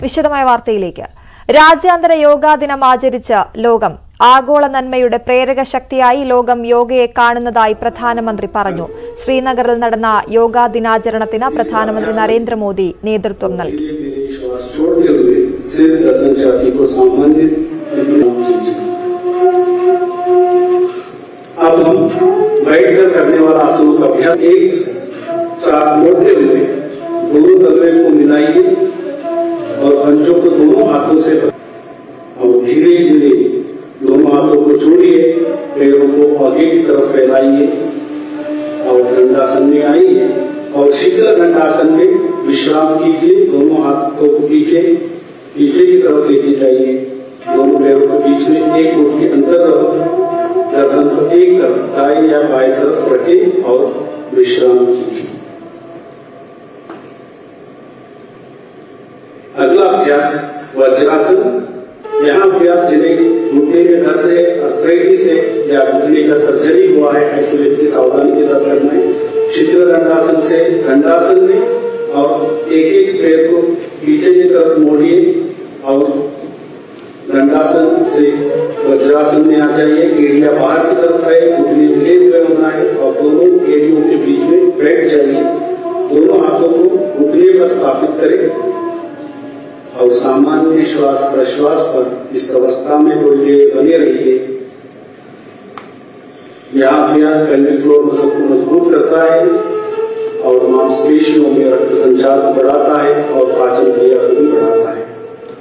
വിശദമായ വാർത്തയിലേക്ക് രാജ്യാന്തര യോഗാ ദിനം ആചരിച്ച് ലോകം ആഗോള നന്മയുടെ പ്രേരക ശക്തിയായി ലോകം യോഗയെ കാണുന്നതായി പ്രധാനമന്ത്രി പറഞ്ഞു ശ്രീനഗറിൽ നടന്ന യോഗാ ദിനാചരണത്തിന് പ്രധാനമന്ത്രി നരേന്ദ്രമോദി നേതൃത്വം നൽകി श्वास छोड़ते हुए सिर गर्दन छाती को सामान्य स्थिति में खींचें। अब हम बैठकर करने वाला आसनों का अभ्यास एक साथ मोड़ते हुए दोनों तलवे को मिलाइए और पंचों को दोनों हाथों से और धीरे धीरे दोनों हाथों को छोड़िए पैरों को आगे की तरफ फैलाइए और दंडासन में आइए और शीघ्र दंडासन में विश्राम कीजिए दोनों हाथों को पीछे पीछे की तरफ लेके जाइए दोनों पैरों के बीच में एक फुट के अंतर रहो गर्दन को एक तरफ दाएं या बाएं तरफ रखें और विश्राम कीजिए अगला अभ्यास वज्रासन यहाँ अभ्यास जिन्हें घुटने में दर्द है अर्थराइटिस है या घुटने का सर्जरी हुआ है ऐसे व्यक्ति सावधानी के साथ करना है शीघ्र दंडासन से दंडासन में और एक एक पैर को पीछे की तरफ मोड़िए और दंडासन से वज्रासन में आ जाइए एड़िया बाहर की तरफ है घुटने मिले हुए होना है और दोनों एड़ियों के बीच में बैठ जाइए दोनों हाथों को घुटने पर स्थापित करें और सामान्य श्वास प्रश्वास पर इस अवस्था में थोड़ी देर बने रहिए यह अभ्यास पेल्विक फ्लोर मसल को मजबूत करता है और मांसपेशियों में रक्त संचार को बढ़ाता है और पाचन क्रिया को भी बढ़ाता है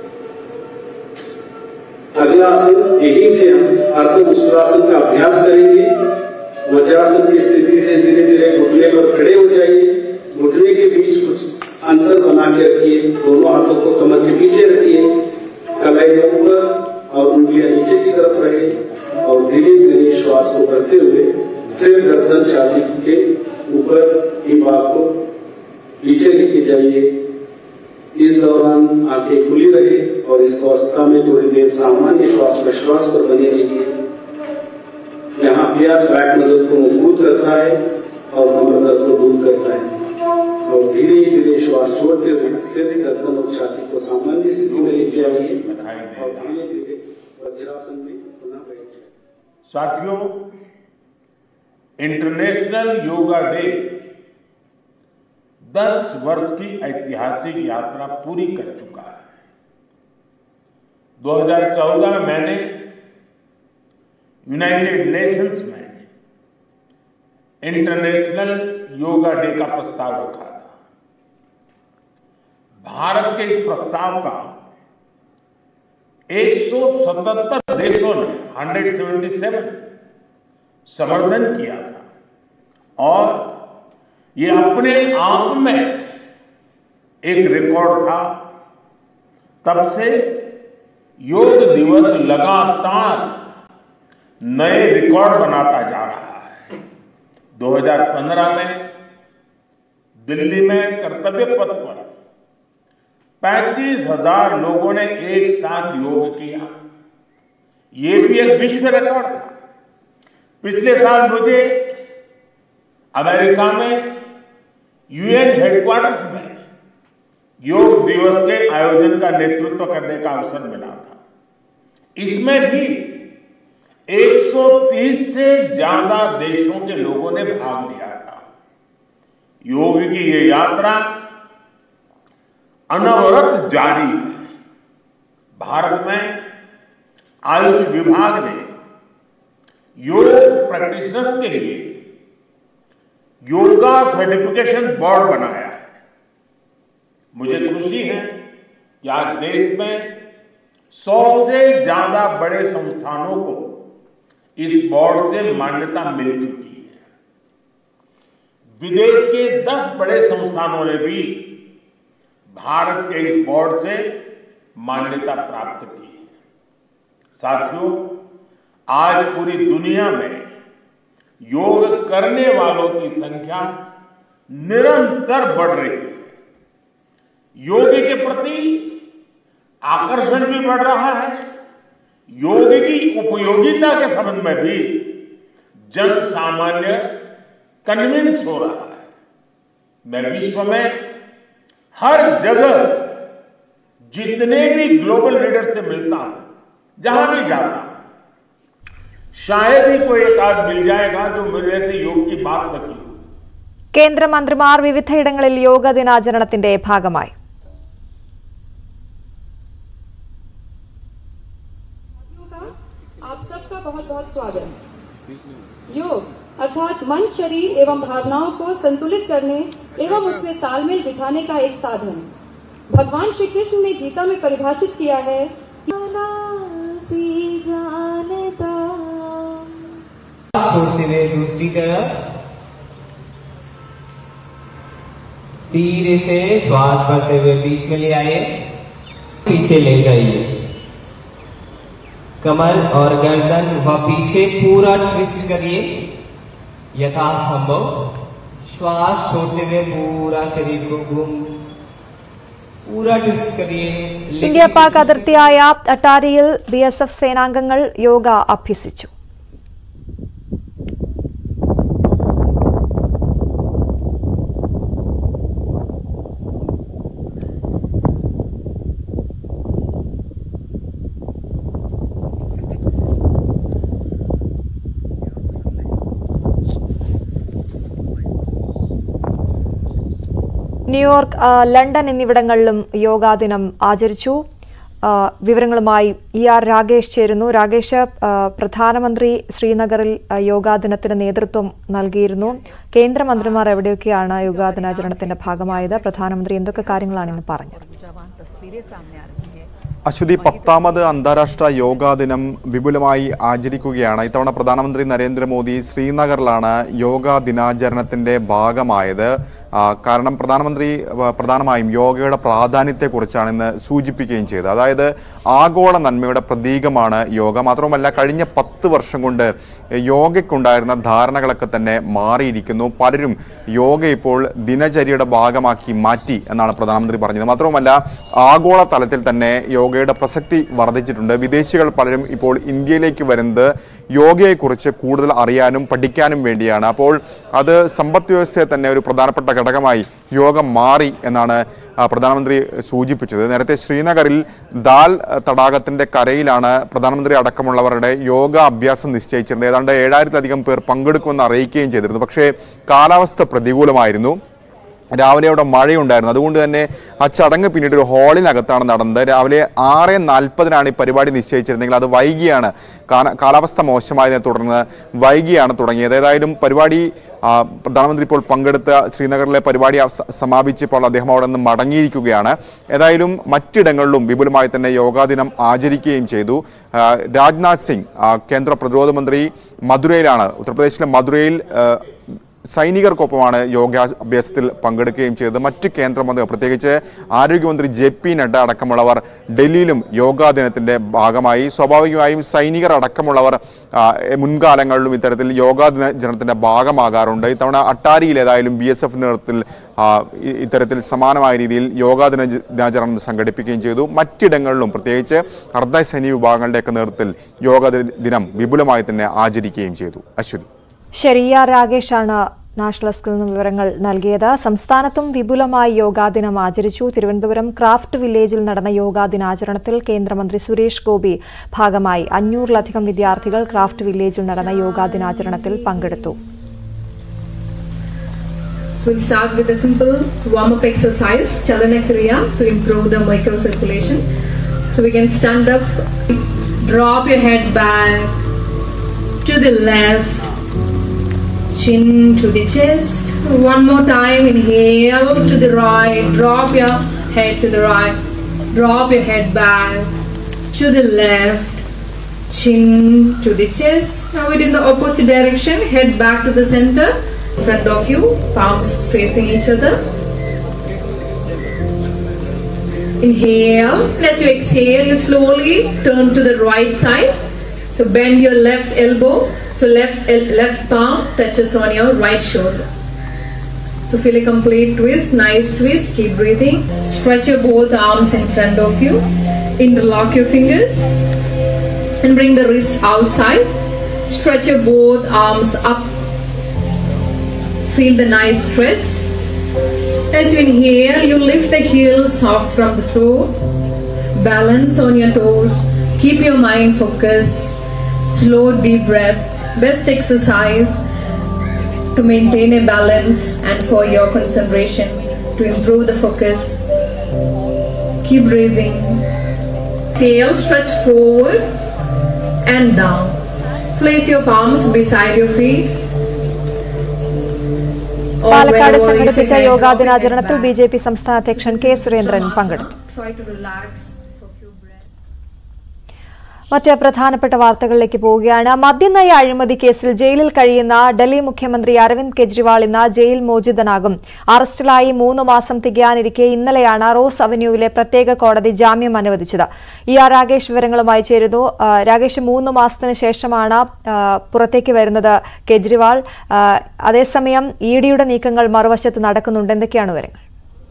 अगला आसन यहीं से हम अर्ध मुस्कुरासन का अभ्यास करेंगे वज्रासन की स्थिति से धीरे धीरे घुटने पर खड़े हो जाइए घुटने के बीच कुछ अंतर बना के रखिए दोनों हाथों को कमर के पीछे रखिए कलाई के ऊपर और उंगलियां नीचे की तरफ रहे और धीरे धीरे श्वास को करते हुए सिर गर्दन छाती के ऊपर की भाग को पीछे लेके जाइए इस दौरान आंखें खुली रहे और इस अवस्था में थोड़ी देर सामान्य श्वास प्रश्वास पर बने रहिए यहाँ अभ्यास बैक मसल को मजबूत करता है और कमर दर्द को दूर करता है और धीरे धीरे श्वास छोड़ते हुए सिर गर्दन और छाती को सामान्य स्थिति में लेके आइए और धीरे धीरे वज्रासन में पुनः बैठ जाए साथियों इंटरनेशनल योगा डे 10 वर्ष की ऐतिहासिक यात्रा पूरी कर चुका है 2014 में मैंने यूनाइटेड नेशंस में इंटरनेशनल योगा डे का प्रस्ताव रखा था भारत के इस प्रस्ताव का 177 देशों ने 177 समर्थन किया था और ये अपने आप में एक रिकॉर्ड था तब से योग दिवस लगातार नए रिकॉर्ड बनाता जा रहा है 2015 में दिल्ली में कर्तव्य पथ पर पैंतीस हजार लोगों ने एक साथ योग किया ये भी एक विश्व रिकॉर्ड था पिछले साल मुझे अमेरिका में यूएन हेडक्वार्टर्स में योग दिवस के आयोजन का नेतृत्व करने का अवसर मिला था इसमें भी 130 से ज्यादा देशों के लोगों ने भाग लिया था योग की ये यात्रा अनवरत जारी है भारत में आयुष विभाग ने योग प्रैक्टिशनर्स के लिए योगा सर्टिफिकेशन बोर्ड बनाया है मुझे खुशी है कि आज देश में सौ से ज्यादा बड़े संस्थानों को इस बोर्ड से मान्यता मिल चुकी है विदेश के 10 बड़े संस्थानों ने भी भारत के इस बोर्ड से मान्यता प्राप्त की है साथियों आज पूरी दुनिया में योग करने वालों की संख्या निरंतर बढ़ रही है योग के प्रति आकर्षण भी बढ़ रहा है योग की उपयोगिता के संबंध में भी जन सामान्य कन्विंस हो रहा है मैं विश्व में हर जगह जितने भी ग्लोबल लीडर से मिलता हूं जहां भी जाता हूं शायद ही कोई एक आध मिल जाएगा जो मेरे से योग की बात न की हो കേന്ദ്രമന്ത്രിമാർ വിവിധയിടങ്ങളിൽ യോഗ ദിനാചരണത്തിന്റെ ഭാഗമായി आप सबका बहुत बहुत स्वागत योग अर्थात मन शरीर एवं भावनाओं को संतुलित करने एवं उसमें तालमेल बिठाने का एक साधन भगवान श्री कृष्ण ने गीता में परिभाषित किया है छोड़ते हुए दूसरी तरफ धीरे से श्वास भरते हुए बीच में ले आइए पीछे ले जाइए कमर और गर्दन व पीछे पूरा ट्विस्ट करिए यथासंभव श्वास छोड़ते हुए पूरा शरीर को घूम पूरा ट्विस्ट करिए लेकिन ഇന്ത്യ പാക് അതിർത്തിയായ അട്ടാരിയിൽ ബി എസ് എഫ് സേനാംഗങ്ങൾ യോഗ അഭ്യസിച്ചു ന്യൂയോർക്ക് ആ, ലണ്ടൻ എന്നിവിടങ്ങളിലും യോഗാ ദിനം ആചരിച്ചു ആ, വിവരങ്ങളുമായി ഇ ആർ രാകേഷ് ചേരുന്നു രാകേഷ് ആ, പ്രധാനമന്ത്രി ശ്രീനഗറിൽ ആ, യോഗാ ദിനത്തിന് നേതൃത്വം നൽകിയിരുന്നു കേന്ദ്രമന്ത്രിമാർ എവിടെയൊക്കെയാണ് യോഗാ ദിനാചരണത്തിന്റെ ഭാഗമായത് പ്രധാനമന്ത്രി എന്തൊക്കെ കാര്യങ്ങളാണ് ഇന്ന് പറഞ്ഞത് അശ്വതി പത്താമത് അന്താരാഷ്ട്ര യോഗാ ദിനം വിപുലമായി ആചരിക്കുകയാണ് ഇത്തവണ പ്രധാനമന്ത്രി നരേന്ദ്രമോദി ശ്രീനഗറിലാണ് യോഗാ ദിനാചരണത്തിന്റെ ഭാഗമായത് ആ, കാരണം പ്രധാനമന്ത്രി ആ, പ്രധാനമായും യോഗയുടെ പ്രാധാന്യത്തെക്കുറിച്ചാണ് ഇന്ന് സൂചിപ്പിക്കുകയും ചെയ്തത് അതായത് ആഗോള നന്മയുടെ പ്രതീകമാണ് യോഗ മാത്രവുമല്ല കഴിഞ്ഞ പത്ത് വർഷം കൊണ്ട് യോഗയ്ക്കുണ്ടായിരുന്ന ധാരണകളൊക്കെ തന്നെ മാറിയിരിക്കുന്നു പലരും യോഗ ഇപ്പോൾ ദിനചര്യയുടെ ഭാഗമാക്കി മാറ്റി എന്നാണ് പ്രധാനമന്ത്രി പറഞ്ഞത് മാത്രവുമല്ല ആഗോള തലത്തിൽ തന്നെ യോഗയുടെ പ്രസക്തി വർദ്ധിച്ചിട്ടുണ്ട് വിദേശികൾ പലരും ഇപ്പോൾ ഇന്ത്യയിലേക്ക് വരുന്നത് യോഗയെക്കുറിച്ച് കൂടുതൽ അറിയാനും പഠിക്കാനും വേണ്ടിയാണ് അപ്പോൾ അത് സമ്പദ് വ്യവസ്ഥയെ തന്നെ ഒരു പ്രധാനപ്പെട്ട ഘടകമായി യോഗ മാറി എന്നാണ് ആ, പ്രധാനമന്ത്രി സൂചിപ്പിച്ചത് നേരത്തെ ശ്രീനഗറിൽ ദാൽ തടാകത്തിന്റെ കരയിലാണ് പ്രധാനമന്ത്രി അടക്കമുള്ളവരുടെ യോഗ അഭ്യാസം നിശ്ചയിച്ചിരുന്നത് ഏതാണ്ട് ഏഴായിരത്തിലധികം പേർ പങ്കെടുക്കുമെന്ന് അറിയിക്കുകയും ചെയ്തിരുന്നു പക്ഷേ കാലാവസ്ഥ പ്രതികൂലമായിരുന്നു രാവിലെ അവിടെ മഴയുണ്ടായിരുന്നു അതുകൊണ്ട് തന്നെ ആ ചടങ്ങ് പിന്നീട് ഒരു ഹാളിനകത്താണ് നടന്നത് രാവിലെ ആറ് നാൽപ്പതിനാണ് ഈ പരിപാടി നിശ്ചയിച്ചിരുന്നെങ്കിൽ അത് വൈകിയാണ് കാല- കാലാവസ്ഥ മോശമായതിനെ തുടർന്ന് വൈകിയാണ് തുടങ്ങിയത് ഏതായാലും പരിപാടി ആ, പ്രധാനമന്ത്രി ഇപ്പോൾ പങ്കെടുത്ത ശ്രീനഗറിലെ പരിപാടി അവസ- സമാപിച്ചപ്പോൾ അദ്ദേഹം അവിടെ നിന്ന് മടങ്ങിയിരിക്കുകയാണ് ഏതായാലും മറ്റിടങ്ങളിലും വിപുലമായി തന്നെ യോഗാ ദിനം ആചരിക്കുകയും ചെയ്തു ആ, രാജ്നാഥ് സിംഗ് ആ, കേന്ദ്ര പ്രതിരോധ മന്ത്രി മധുരയിലാണ് ഉത്തർപ്രദേശിലെ മധുരയിൽ ആ, സൈനികർക്കൊപ്പമാണ് യോഗാഭ്യാസത്തിൽ പങ്കെടുക്കുകയും ചെയ്തത് മറ്റ് കേന്ദ്രമന്ത്രികൾ പ്രത്യേകിച്ച് ആരോഗ്യമന്ത്രി ജെ പി നഡ്ഡ അടക്കമുള്ളവർ ഡൽഹിയിലും യോഗാ ദിനത്തിന്റെ ഭാഗമായി സ്വാഭാവികമായും സൈനികർ അടക്കമുള്ളവർ ആ, മുൻകാലങ്ങളിലും ഇത്തരത്തിൽ യോഗാ ദിന ദിനത്തിന്റെ ഭാഗമാകാറുണ്ട് ഇത്തവണ അട്ടാരിയിൽ ഏതായാലും ബി എസ് എഫ് നേതൃത്വത്തിൽ ആ, ഇ- ഇത്തരത്തിൽ സമാനമായ രീതിയിൽ യോഗാ ദിന ദിനാചരണം സംഘടിപ്പിക്കുകയും ചെയ്തു മറ്റിടങ്ങളിലും പ്രത്യേകിച്ച് അർദ്ധ സൈനിക വിഭാഗങ്ങളുടെയൊക്കെ നേതൃത്വത്തിൽ യോഗാ ദിന- ദിനം വിപുലമായി തന്നെ ആചരിക്കുകയും ചെയ്തു അശ്വതി ശരി ഇ ആർ രാകേഷാണ് നാഷണൽ ഡെസ്കിൽ നിന്ന് വിവരങ്ങൾ നൽകിയത് സംസ്ഥാനത്തും വിപുലമായി യോഗാ ദിനം ആചരിച്ചു തിരുവനന്തപുരം ക്രാഫ്റ്റ് വില്ലേജിൽ നടന്ന യോഗാ ദിനാചരണത്തിൽ കേന്ദ്രമന്ത്രി സുരേഷ് ഗോപി ഭാഗമായി അഞ്ഞൂറിലധികം വിദ്യാർത്ഥികൾ ക്രാഫ്റ്റ് വില്ലേജിൽ നടന്ന യോഗാ ദിനാചരണത്തിൽ പങ്കെടുത്തു So we'll start with a simple warm-up exercise, Chalana Kriya, to improve the microcirculation. So we can stand up, drop your head back to the left, chin to the chest. One more time, inhale to the right, drop your head to the right, drop your head back to the left, chin to the chest. Now we're in the opposite direction, head back to the center, front of you, palms facing each other. Inhale. As you exhale, you slowly turn to the right side. So bend your left elbow. So left el- left palm touches on your right shoulder. So feel a complete twist, nice twist. Keep breathing. Stretch your both arms in front of you. Interlock your fingers and bring the wrist outside. Stretch your both arms up. Feel the nice stretch. As you inhale, you lift the heels off from the floor. balance on your toes, keep your mind focused, slow deep breath, best exercise to maintain a balance and for your concentration to improve the focus. Keep breathing. Tail stretch forward and down. Place your palms beside your feet. Or Palakkad wherever you സംഘടിപ്പിച്ച sit, yoga drop your head ദിനാചരണത്തിൽ back. B J P സംസ്ഥാന അധ്യക്ഷൻ K Surendran പങ്കെടുത്തു Try to relax for few breaths. മറ്റ് പ്രധാനപ്പെട്ട വാർത്തകളിലേക്ക് പോവുകയാണ് മദ്യനയ അഴിമതി കേസിൽ ജയിലിൽ കഴിയുന്ന ഡൽഹി മുഖ്യമന്ത്രി അരവിന്ദ് കെജ്രിവാൾ ഇന്ന് ജയിൽ മോചിതനാകും അറസ്റ്റിലായി മൂന്ന് മാസം തികയാനിരിക്കെ ഇന്നലെയാണ് റോസ് അവന്യൂവിലെ പ്രത്യേക കോടതി ജാമ്യം അനുവദിച്ചത് ഇ ആർ രാകേഷ് വിവരങ്ങളുമായി ചേരുന്നു ആ, രാകേഷ് മൂന്ന് മാസത്തിന് ശേഷമാണ് ആ, പുറത്തേക്ക് വരുന്നത് കെജ്രിവാൾ ആ, അതേസമയം ഇ ഡിയുടെ നീക്കങ്ങൾ മറുവശത്ത് നടക്കുന്നുണ്ട് എന്തൊക്കെയാണ് വിവരങ്ങൾ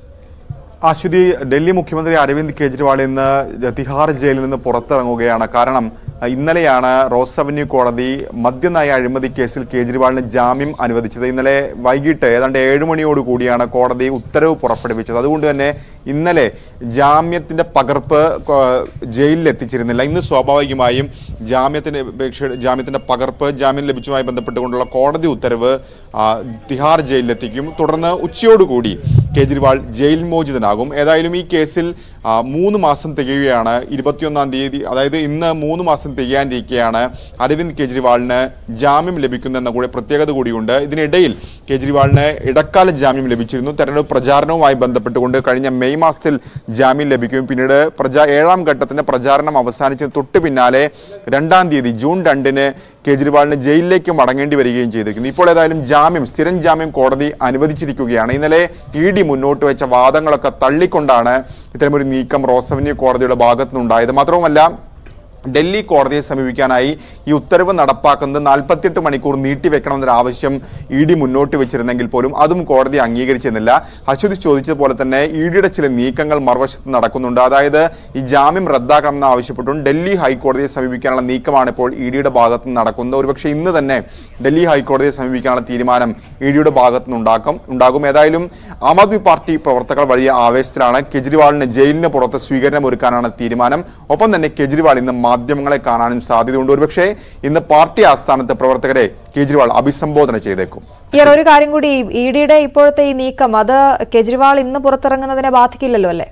അശ്വതി ഡൽഹി മുഖ്യമന്ത്രി അരവിന്ദ് കെജ്രിവാൾ ഇന്ന് തിഹാർ ജയിലിൽ നിന്ന് പുറത്തിറങ്ങുകയാണ് കാരണം അഹ് ഇന്നലെയാണ് റോസ് അവന്യൂ കോടതി മദ്യനയ അഴിമതി കേസിൽ കേജ്രിവാളിന് ജാമ്യം അനുവദിച്ചത് ഇന്നലെ വൈകിട്ട് ഏതാണ്ട് ഏഴ് മണിയോട് കൂടിയാണ് കോടതി ഉത്തരവ് പുറപ്പെടുവിച്ചത് അതുകൊണ്ട് തന്നെ ഇന്നലെ ജാമ്യത്തിന്റെ പകർപ്പ് കോ- ജയിലിൽ എത്തിച്ചിരുന്നില്ല ഇന്ന് സ്വാഭാവികമായും ജാമ്യത്തിന്റെ അപേക്ഷ ജാമ്യത്തിന്റെ പകർപ്പ് ജാമ്യം ലഭിച്ചതുമായി ബന്ധപ്പെട്ടുകൊണ്ടുള്ള കോടതി ഉത്തരവ് ആ, തിഹാർ ജയിലിലെത്തിക്കും തുടർന്ന് ഉച്ചയോടുകൂടി കേജ്രിവാൾ ജയിൽ മോചിതനാകും ഏതായാലും ഈ കേസിൽ ആ, മൂന്ന് മാസം തികയുകയാണ് ഇരുപത്തിയൊന്നാം തീയതി അതായത് ഇന്ന് മൂന്ന് മാസം തികയാനിരിക്കെയാണ് അരവിന്ദ് കെജ്രിവാളിന് ജാമ്യം ലഭിക്കുന്നതെന്ന കൂടെ പ്രത്യേകത കൂടിയുണ്ട് ഇതിനിടയിൽ കെജ്രിവാളിന് ഇടക്കാല ജാമ്യം ലഭിച്ചിരുന്നു തെരഞ്ഞെടുപ്പ് പ്രചാരണവുമായി ബന്ധപ്പെട്ടുകൊണ്ട് കഴിഞ്ഞ മെയ് മാസത്തിൽ ജാമ്യം ലഭിക്കും പിന്നീട് പ്രചാ ഏഴാം ഘട്ടത്തിന്റെ പ്രചാരണം അവസാനിച്ചത് തൊട്ട് പിന്നാലെ രണ്ടാം തീയതി ജൂൺ രണ്ടിന് കേജ്രിവാളിന് ജയിലിലേക്ക് മടങ്ങേണ്ടി വരികയും ചെയ്തിരിക്കുന്നു ഇപ്പോൾ ഏതായാലും ജാമ്യം സ്ഥിരം ജാമ്യം കോടതി അനുവദിച്ചിരിക്കുകയാണ് ഇന്നലെ ഇ ഡി മുന്നോട്ട് വെച്ച വാദങ്ങളൊക്കെ തള്ളിക്കൊണ്ടാണ് ഇത്തരമൊരു നീക്കം റോസവന്യൂ കോടതിയുടെ ഭാഗത്തുനിന്നുണ്ടായത് മാത്രവുമല്ല ഡൽഹി കോടതിയെ സമീപിക്കാനായി ഈ ഉത്തരവ് നടപ്പാക്കുന്നത് നാൽപ്പത്തിയെട്ട് മണിക്കൂർ നീട്ടിവെക്കണമെന്നൊരു ആവശ്യം ഇ ഡി മുന്നോട്ട് വെച്ചിരുന്നെങ്കിൽ പോലും അതും കോടതി അംഗീകരിച്ചിരുന്നില്ല അശ്വതി ചോദിച്ചതുപോലെ തന്നെ ഇ ഡിയുടെ ചില നീക്കങ്ങൾ മറുവശത്ത് നടക്കുന്നുണ്ട് അതായത് ഈ ജാമ്യം റദ്ദാക്കണമെന്ന് ആവശ്യപ്പെട്ടും ഡൽഹി ഹൈക്കോടതിയെ സമീപിക്കാനുള്ള നീക്കമാണ് ഇപ്പോൾ ഇ ഡിയുടെ ഭാഗത്ത് നിന്ന് നടക്കുന്നത് ഒരുപക്ഷെ ഇന്ന് തന്നെ ഡൽഹി ഹൈക്കോടതിയെ സമീപിക്കാനുള്ള തീരുമാനം ഇ ഡിയുടെ ഭാഗത്ത് നിന്നുണ്ടാക്കും ഉണ്ടാകും ഏതായാലും ആം ആദ്മി പാർട്ടി പ്രവർത്തകർ വലിയ ആവേശത്തിലാണ് കെജ്രിവാളിന് ജയിലിന് പുറത്ത് സ്വീകരണം ഒരുക്കാനാണ് തീരുമാനം ഒപ്പം തന്നെ കെജ്രിവാൾ ഇന്ന് മാധ്യമങ്ങളെ കാണാനും സാധ്യതയുണ്ട് ഒരുപക്ഷെ ഇന്ന് പാർട്ടി ആസ്ഥാനത്ത് പ്രവർത്തകരെ കെജ്രിവാൾ അഭിസംബോധന ചെയ്തേക്കും ഈ ഒരു കാര്യം കൂടി ഇ ഡിയുടെ ഇപ്പോഴത്തെ ഈ നീക്കം അത് കെജ്രിവാൾ ഇന്ന് പുറത്തിറങ്ങുന്നതിനെ ബാധിക്കില്ലല്ലോ അല്ലേ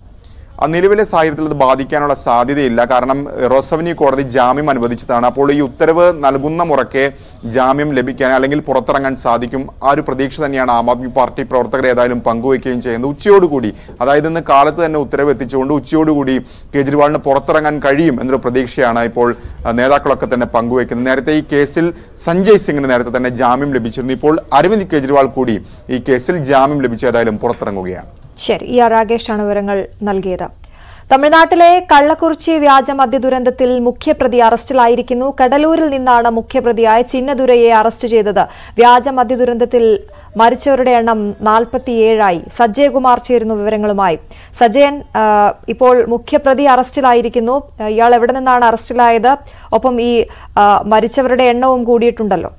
ആ നിലവിലെ സാഹചര്യത്തിൽ ഇത് ബാധിക്കാനുള്ള സാധ്യതയില്ല കാരണം റോസവന്യൂ കോടതി ജാമ്യം അനുവദിച്ചതാണ് അപ്പോൾ ഈ ഉത്തരവ് നൽകുന്ന മുറയ്ക്ക് ജാമ്യം ലഭിക്കാൻ അല്ലെങ്കിൽ പുറത്തിറങ്ങാൻ സാധിക്കും ആ ഒരു പ്രതീക്ഷ തന്നെയാണ് ആം ആദ്മി പാർട്ടി പ്രവർത്തകർ ഏതായാലും പങ്കുവയ്ക്കുകയും ചെയ്യുന്നത് ഉച്ചയോടുകൂടി അതായത് ഇന്ന് കാലത്ത് തന്നെ ഉത്തരവ് എത്തിച്ചുകൊണ്ട് ഉച്ചയോടുകൂടി കേജ്രിവാളിന് പുറത്തിറങ്ങാൻ കഴിയും എന്നൊരു പ്രതീക്ഷയാണ് ഇപ്പോൾ ആ, നേതാക്കളൊക്കെ തന്നെ പങ്കുവയ്ക്കുന്നത് നേരത്തെ ഈ കേസിൽ സഞ്ജയ് സിംഗിന് നേരത്തെ തന്നെ ജാമ്യം ലഭിച്ചിരുന്നു ഇപ്പോൾ അരവിന്ദ് കെജ്രിവാൾ കൂടി ഈ കേസിൽ ജാമ്യം ലഭിച്ച് ഏതായാലും പുറത്തിറങ്ങുകയാണ് ശരി ഇ ആർ രാകേഷാണ് വിവരങ്ങൾ നൽകിയത് തമിഴ്നാട്ടിലെ കള്ളക്കുറിച്ചി വ്യാജ മദ്യ ദുരന്തത്തിൽ മുഖ്യപ്രതി അറസ്റ്റിലായിരിക്കുന്നു കടലൂരിൽ നിന്നാണ് മുഖ്യപ്രതിയായ ചിന്നദുരയെ അറസ്റ്റ് ചെയ്തത് വ്യാജ മദ്യ ദുരന്തത്തിൽ മരിച്ചവരുടെ എണ്ണം നാൽപ്പത്തിയേഴായി സജ്ജയകുമാർ ചേരുന്നു വിവരങ്ങളുമായി സജയൻ ആ, ഇപ്പോൾ മുഖ്യപ്രതി അറസ്റ്റിലായിരിക്കുന്നു ആ, ഇയാൾ എവിടെ നിന്നാണ് അറസ്റ്റിലായത് ഒപ്പം ഈ ആ, മരിച്ചവരുടെ എണ്ണവും കൂടിയിട്ടുണ്ടല്ലോ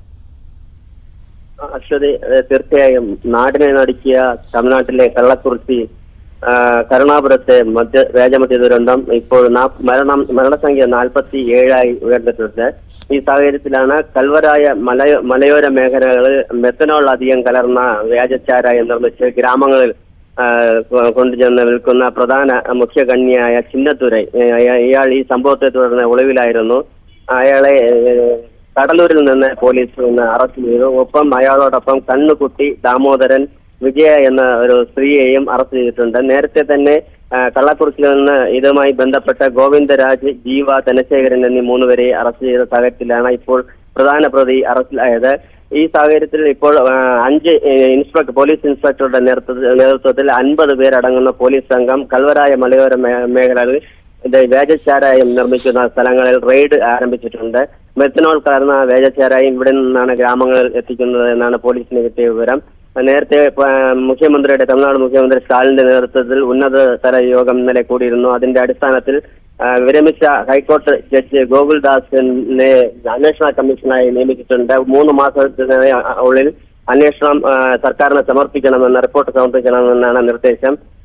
അശ്വതി ഏഹ് തീർച്ചയായും നാടിനെ നടുക്കിയ തമിഴ്നാട്ടിലെ കള്ളക്കുറിച്ചി ആ, കരുണാപുരത്തെ മധ്യ വ്യാജമദ്യ ദുരന്തം ഇപ്പോൾ നാ- മരണം മരണസംഖ്യ നാൽപ്പത്തി ഏഴായി ഉയർന്നിട്ടുണ്ട് ഈ സാഹചര്യത്തിലാണ് കൽവരായ മലയോ മലയോര മേഖലകളിൽ മെത്തനോൾ അധികം കലർന്ന വ്യാജച്ചാരായം നിർമ്മിച്ച് ഗ്രാമങ്ങളിൽ ആ, കൊ- കൊണ്ടുചെന്ന് വിൽക്കുന്ന പ്രധാന മുഖ്യകണ്ണിയായ ചിന്നത്തുരൈ ഏഹ് ഇയാൾ ഈ സംഭവത്തെ തുടർന്ന് ഒളിവിലായിരുന്നു അയാളെ ഏഹ്, കടലൂരിൽ നിന്ന് പോലീസ് ഇന്ന് അറസ്റ്റ് ചെയ്തു ഒപ്പം അയാളോടൊപ്പം കണ്ണുകുട്ടി ദാമോദരൻ വിജയ എന്ന ഒരു സ്ത്രീയെയും അറസ്റ്റ് ചെയ്തിട്ടുണ്ട് നേരത്തെ തന്നെ ആ, കള്ളക്കുറിച്ചിൽ നിന്ന് ഇതുമായി ബന്ധപ്പെട്ട ഗോവിന്ദരാജ് ജീവ ധനശേഖരൻ എന്നീ മൂന്നുപേരെ അറസ്റ്റ് ചെയ്ത സാഹചര്യത്തിലാണ് ഇപ്പോൾ പ്രധാന പ്രതി അറസ്റ്റിലായത് ഈ സാഹചര്യത്തിൽ ഇപ്പോൾ ആ, അഞ്ച് ഏഹ്, ഇൻസ്പെക്ടർ പോലീസ് ഇൻസ്പെക്ടറുടെ നേതൃത്വ- നേതൃത്വത്തിൽ അൻപത് പേരടങ്ങുന്ന പോലീസ് സംഘം കൽവരായ മലയോര മേ- മേഖലകളിൽ ഇത് വേജച്ചാരായം നിർമ്മിക്കുന്ന സ്ഥലങ്ങളിൽ റെയ്ഡ് ആരംഭിച്ചിട്ടുണ്ട് മെത്തനോൾ കലർന്ന വേജച്ചാരായം ഇവിടെ നിന്നാണ് ഗ്രാമങ്ങളിൽ എത്തിക്കുന്നത് എന്നാണ് പോലീസിന് കിട്ടിയ വിവരം നേരത്തെ ആ, മുഖ്യമന്ത്രിയുടെ തമിഴ്നാട് മുഖ്യമന്ത്രി സ്റ്റാലിന്റെ നേതൃത്വത്തിൽ ഉന്നതതല യോഗം ഇന്നലെ കൂടിയിരുന്നു അതിന്റെ അടിസ്ഥാനത്തിൽ ആ, വിരമിച്ച ഹൈക്കോടതി ജഡ്ജി ഗോകുൽദാസിനെ അന്വേഷണ കമ്മീഷനായി നിയമിച്ചിട്ടുണ്ട് മൂന്ന് മാസത്തിന് ഉള്ളിൽ അന്വേഷണം ആ, സർക്കാരിന് സമർപ്പിക്കണമെന്ന് റിപ്പോർട്ട് സമർപ്പിക്കണമെന്നാണ് നിർദ്ദേശം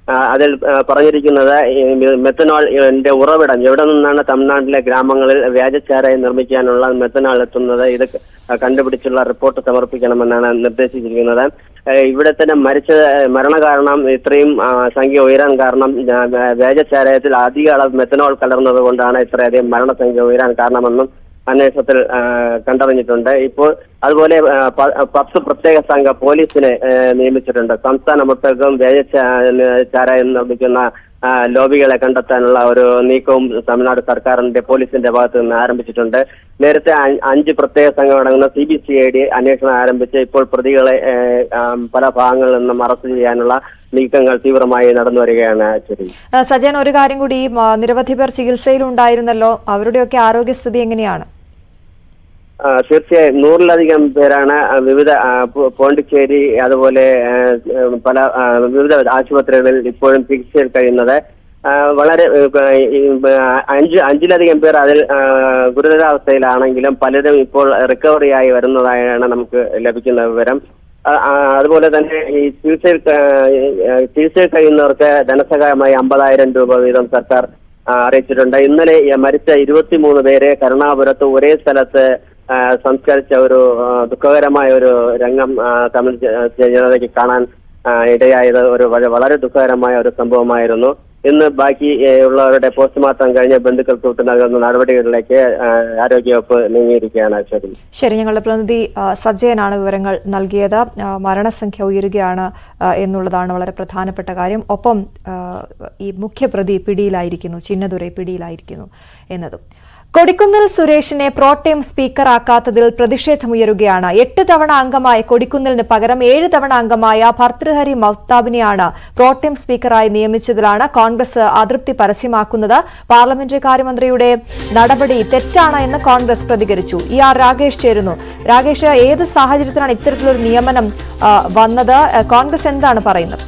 ആ, അതിൽ ആ, പറഞ്ഞിരിക്കുന്നത് ഈ മെത്തനോളിന്റെ ഉറവിടം എവിടെ നിന്നാണ് തമിഴ്നാട്ടിലെ ഗ്രാമങ്ങളിൽ വ്യാജച്ചാരായി നിർമ്മിക്കാനുള്ള മെത്തനോൾ എത്തുന്നത് ഇത് കണ്ടുപിടിച്ചുള്ള റിപ്പോർട്ട് സമർപ്പിക്കണമെന്നാണ് നിർദ്ദേശിച്ചിരിക്കുന്നത് ആ, ഇവിടെ തന്നെ മരിച്ച മരണകാരണം ഇത്രയും ആ, സംഖ്യ ഉയരാൻ കാരണം ആ, വ്യാജച്ചാരായത്തിൽ അധിക അളവ് മെത്തനോൾ കലർന്നത് കൊണ്ടാണ് ഇത്രയധികം മരണസംഖ്യ ഉയരാൻ കാരണമെന്നും അന്വേഷണത്തിൽ ആ, കണ്ടറിഞ്ഞിട്ടുണ്ട് ഇപ്പോൾ അതുപോലെ ആ, പ- പത്ത് പ്രത്യേക സംഘ പോലീസിനെ ആ, നിയമിച്ചിട്ടുണ്ട് സംസ്ഥാന മൊത്തം വ്യാജ ചാരായം നിർമ്മിക്കുന്ന ആ, ലോബികളെ കണ്ടെത്താനുള്ള ഒരു നീക്കവും തമിഴ്നാട് സർക്കാരിന്റെ പോലീസിന്റെ ഭാഗത്ത് നിന്ന് ആരംഭിച്ചിട്ടുണ്ട് നേരത്തെ അ- അഞ്ച് പ്രത്യേക സംഘം അടങ്ങുന്ന C B C I D അന്വേഷണം ആരംഭിച്ച് ഇപ്പോൾ പ്രതികളെ ഏ, ആ, പല ഭാഗങ്ങളിൽ നിന്നും അറസ്റ്റ് ചെയ്യാനുള്ള നീക്കങ്ങൾ തീവ്രമായി നടന്നു വരികയാണ് ശരി ആ, സജയൻ ഒരു കാര്യം കൂടി ഈ, ആ, നിരവധി പേർ ചികിത്സയിലുണ്ടായിരുന്നല്ലോ അവരുടെയൊക്കെ ആരോഗ്യസ്ഥിതി എങ്ങനെയാണ് ആ, തീർച്ചയായും നൂറിലധികം പേരാണ് ആ, വിവിധ ആ, പോ- പോണ്ടിച്ചേരി അതുപോലെ ആ, പല ആ, വിവിധ ആശുപത്രികളിൽ ഇപ്പോഴും ചികിത്സയിൽ കഴിയുന്നത് ആ, വളരെ ആ, ഈ, ആ, അഞ്ച് അഞ്ചിലധികം പേർ അതിൽ ആ, ഗുരുതരാവസ്ഥയിലാണെങ്കിലും പലരും ഇപ്പോൾ റിക്കവറി ആയി വരുന്നതായാണ് നമുക്ക് ലഭിക്കുന്ന വിവരം ആ, ആ, അതുപോലെ തന്നെ ഈ ചികിത്സയിൽ ആ, ആ, ചികിത്സയിൽ കഴിയുന്നവർക്ക് ധനസഹായമായി അമ്പതായിരം രൂപ വീതം സർക്കാർ ആ, അറിയിച്ചിട്ടുണ്ട് ഇന്നലെ ഈ മരിച്ച ഇരുപത്തിമൂന്ന് പേരെ കരുണാപുരത്ത് ഒരേ സ്ഥലത്ത് ആ, സംസ്കരിച്ച ഒരു ആ, ദുഃഖകരമായ ഒരു രംഗം ആ, തമിഴ് ജ- ജനതയ്ക്ക് കാണാൻ ആ, ഇടയായത് ഒരു വള- വളരെ ദുഃഖകരമായ ഒരു സംഭവമായിരുന്നു ഇന്ന് ബാക്കി ഏ, ഉള്ളവരുടെ പോസ്റ്റ്മോർട്ടം കഴിഞ്ഞ ബന്ധുക്കൾക്ക് വിട്ടു നൽകുന്ന നടപടികളിലേക്ക് ആ, ആരോഗ്യവകുപ്പ് നീങ്ങിയിരിക്കുകയാണ് ശരി ശരി ഞങ്ങളുടെ പ്രതിനിധി ആ, സജയനാണ് വിവരങ്ങൾ നൽകിയത് ആ, മരണസംഖ്യ ഉയരുകയാണ് ആ, എന്നുള്ളതാണ് വളരെ പ്രധാനപ്പെട്ട കാര്യം ഒപ്പം ആ, ഈ മുഖ്യപ്രതി പിടിയിലായിരിക്കുന്നു ചിന്നതുരൈ പിടിയിലായിരിക്കുന്നു എന്നതും കൊടിക്കുന്നിൽ സുരേഷിനെ പ്രോട്ടേം സ്പീക്കറാക്കാത്തതിൽ പ്രതിഷേധമുയരുകയാണ് എട്ട് തവണ അംഗമായ കൊടിക്കുന്നിലിന് പകരം ഏഴ് തവണ അംഗമായ ഭർത്തൃഹരി മഹ്താബിനെയാണ് പ്രോട്ടേം സ്പീക്കറായി നിയമിച്ചതിലാണ് കോൺഗ്രസ് അതൃപ്തി പരസ്യമാക്കുന്നത് പാർലമെന്ററി കാര്യമന്ത്രിയുടെ നടപടി തെറ്റാണ് എന്ന് കോൺഗ്രസ് പ്രതികരിച്ചു ഇ ആർ രാകേഷ് ചേരുന്നു രാകേഷ് ഏത് സാഹചര്യത്തിലാണ് ഇത്തരത്തിലൊരു നിയമനം ആ, വന്നത് ആ, കോൺഗ്രസ് എന്താണ് പറയുന്നത്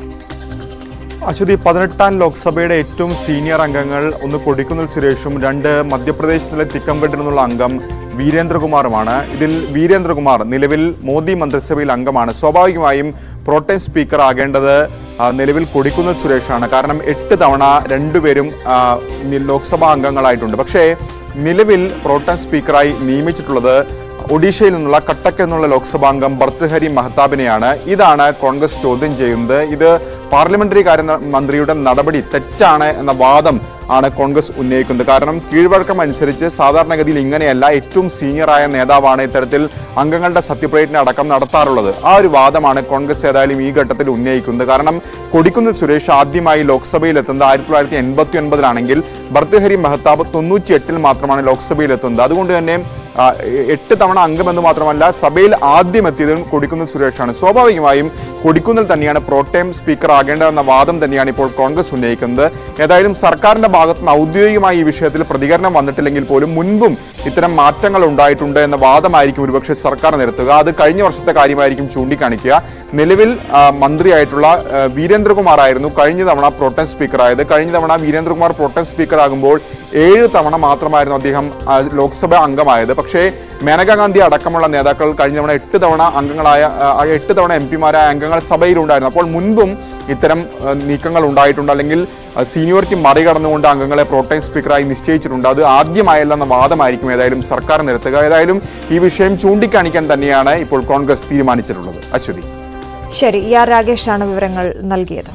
അശ്വതി പതിനെട്ടാം ലോക്സഭയുടെ ഏറ്റവും സീനിയർ അംഗങ്ങൾ ഒന്ന് കൊടിക്കുന്നിൽ സുരേഷും രണ്ട് മധ്യപ്രദേശിലെ തിക്കംഗഡിൽ നിന്നുള്ള അംഗം വീരേന്ദ്രകുമാറുമാണ് ഇതിൽ വീരേന്ദ്രകുമാർ നിലവിൽ മോദി മന്ത്രിസഭയിൽ അംഗമാണ് സ്വാഭാവികമായും പ്രോട്ടേം സ്പീക്കർ ആകേണ്ടത് ആ, നിലവിൽ കൊടിക്കുന്നിൽ സുരേഷാണ് കാരണം എട്ട് തവണ രണ്ടുപേരും ആ, നി- ലോക്സഭാ അംഗങ്ങളായിട്ടുണ്ട് പക്ഷേ നിലവിൽ പ്രോട്ടേം സ്പീക്കറായി നിയമിച്ചിട്ടുള്ളത് ഒഡീഷയിൽ നിന്നുള്ള കട്ടക്ക് എന്നുള്ള ലോക്സഭാംഗം ഭർത്തൃഹരി മഹ്താബിനെയാണ് ഇതാണ് കോൺഗ്രസ് ചോദ്യം ചെയ്യുന്നത് ഇത് പാർലമെന്ററി കാര്യ മന്ത്രിയുടെ നടപടി തെറ്റാണ് എന്ന വാദം ആണ് കോൺഗ്രസ് ഉന്നയിക്കുന്നത് കാരണം കീഴ്വഴക്കം അനുസരിച്ച് സാധാരണഗതിയിൽ ഇങ്ങനെയല്ല ഏറ്റവും സീനിയറായ നേതാവാണ് ഇത്തരത്തിൽ അംഗങ്ങളുടെ സത്യപ്രതിജ്ഞ അടക്കം നടത്താറുള്ളത് ആ ഒരു വാദമാണ് കോൺഗ്രസ് ഏതായാലും ഈ ഘട്ടത്തിൽ ഉന്നയിക്കുന്നത് കാരണം കൊടിക്കുന്നിൽ സുരേഷ് ആദ്യമായി ലോക്സഭയിൽ എത്തുന്നത് ആയിരത്തി തൊള്ളായിരത്തി എൺപത്തി ഒൻപതിലാണെങ്കിൽ ഭർത്തൃഹരി മെഹ്താബ് തൊണ്ണൂറ്റി എട്ടിൽ മാത്രമാണ് ലോക്സഭയിൽ എത്തുന്നത് അതുകൊണ്ട് തന്നെ ആ, എട്ട് തവണ അംഗമെന്ന് മാത്രമല്ല സഭയിൽ ആദ്യം എത്തിയതും കൊടിക്കുന്നിൽ സുരേഷാണ് സ്വാഭാവികമായും കൊടിക്കുന്നിൽ തന്നെയാണ് പ്രോട്ടേം സ്പീക്കർ ആകേണ്ടതെന്ന വാദം തന്നെയാണ് ഇപ്പോൾ കോൺഗ്രസ് ഉന്നയിക്കുന്നത് ഏതായാലും സർക്കാരിന്റെ ഭാഗത്ത് നിന്ന് ഔദ്യോഗികമായി ഈ വിഷയത്തിൽ പ്രതികരണം വന്നിട്ടില്ലെങ്കിൽ പോലും മുൻപും ഇത്തരം മാറ്റങ്ങൾ ഉണ്ടായിട്ടുണ്ട് എന്ന വാദമായിരിക്കും ഒരുപക്ഷെ സർക്കാർ നിരത്തുക അത് കഴിഞ്ഞ വർഷത്തെ കാര്യമായിരിക്കും ചൂണ്ടിക്കാണിക്കുക നിലവിൽ ആ, മന്ത്രിയായിട്ടുള്ള ആ, വീരേന്ദ്രകുമാർ ആയിരുന്നു കഴിഞ്ഞ തവണ പ്രോട്ടം സ്പീക്കർ ആയത് കഴിഞ്ഞ തവണ വീരേന്ദ്രകുമാർ പ്രോട്ടം സ്പീക്കർ ആകുമ്പോൾ ഏഴ് തവണ മാത്രമായിരുന്നു അദ്ദേഹം ആ, ലോക്സഭ അംഗമായത് പക്ഷേ മേനകാ ഗാന്ധി അടക്കമുള്ള നേതാക്കൾ കഴിഞ്ഞ തവണ എട്ട് തവണ അംഗങ്ങളായ ആ, എട്ട് തവണ എം പിമാരായ അംഗങ്ങൾ സഭയിലുണ്ടായിരുന്നു അപ്പോൾ മുൻപും ഇത്തരം ആ, നീക്കങ്ങൾ ഉണ്ടായിട്ടുണ്ട് അല്ലെങ്കിൽ ആ, സീനിയോറിറ്റി മറികടന്നുകൊണ്ട് അംഗങ്ങളെ പ്രോട്ടൈം സ്പീക്കറായി നിശ്ചയിച്ചിട്ടുണ്ട് അത് ആദ്യമായല്ല എന്ന വാദമായിരിക്കും ഏതായാലും സർക്കാർ നിരത്തുക ഏതായാലും ഈ വിഷയം ചൂണ്ടിക്കാണിക്കാൻ തന്നെയാണ് ഇപ്പോൾ കോൺഗ്രസ് തീരുമാനിച്ചിട്ടുള്ളത് അശ്വതി ശരി ഇ ആർ രാകേഷാണ് വിവരങ്ങൾ നൽകിയത്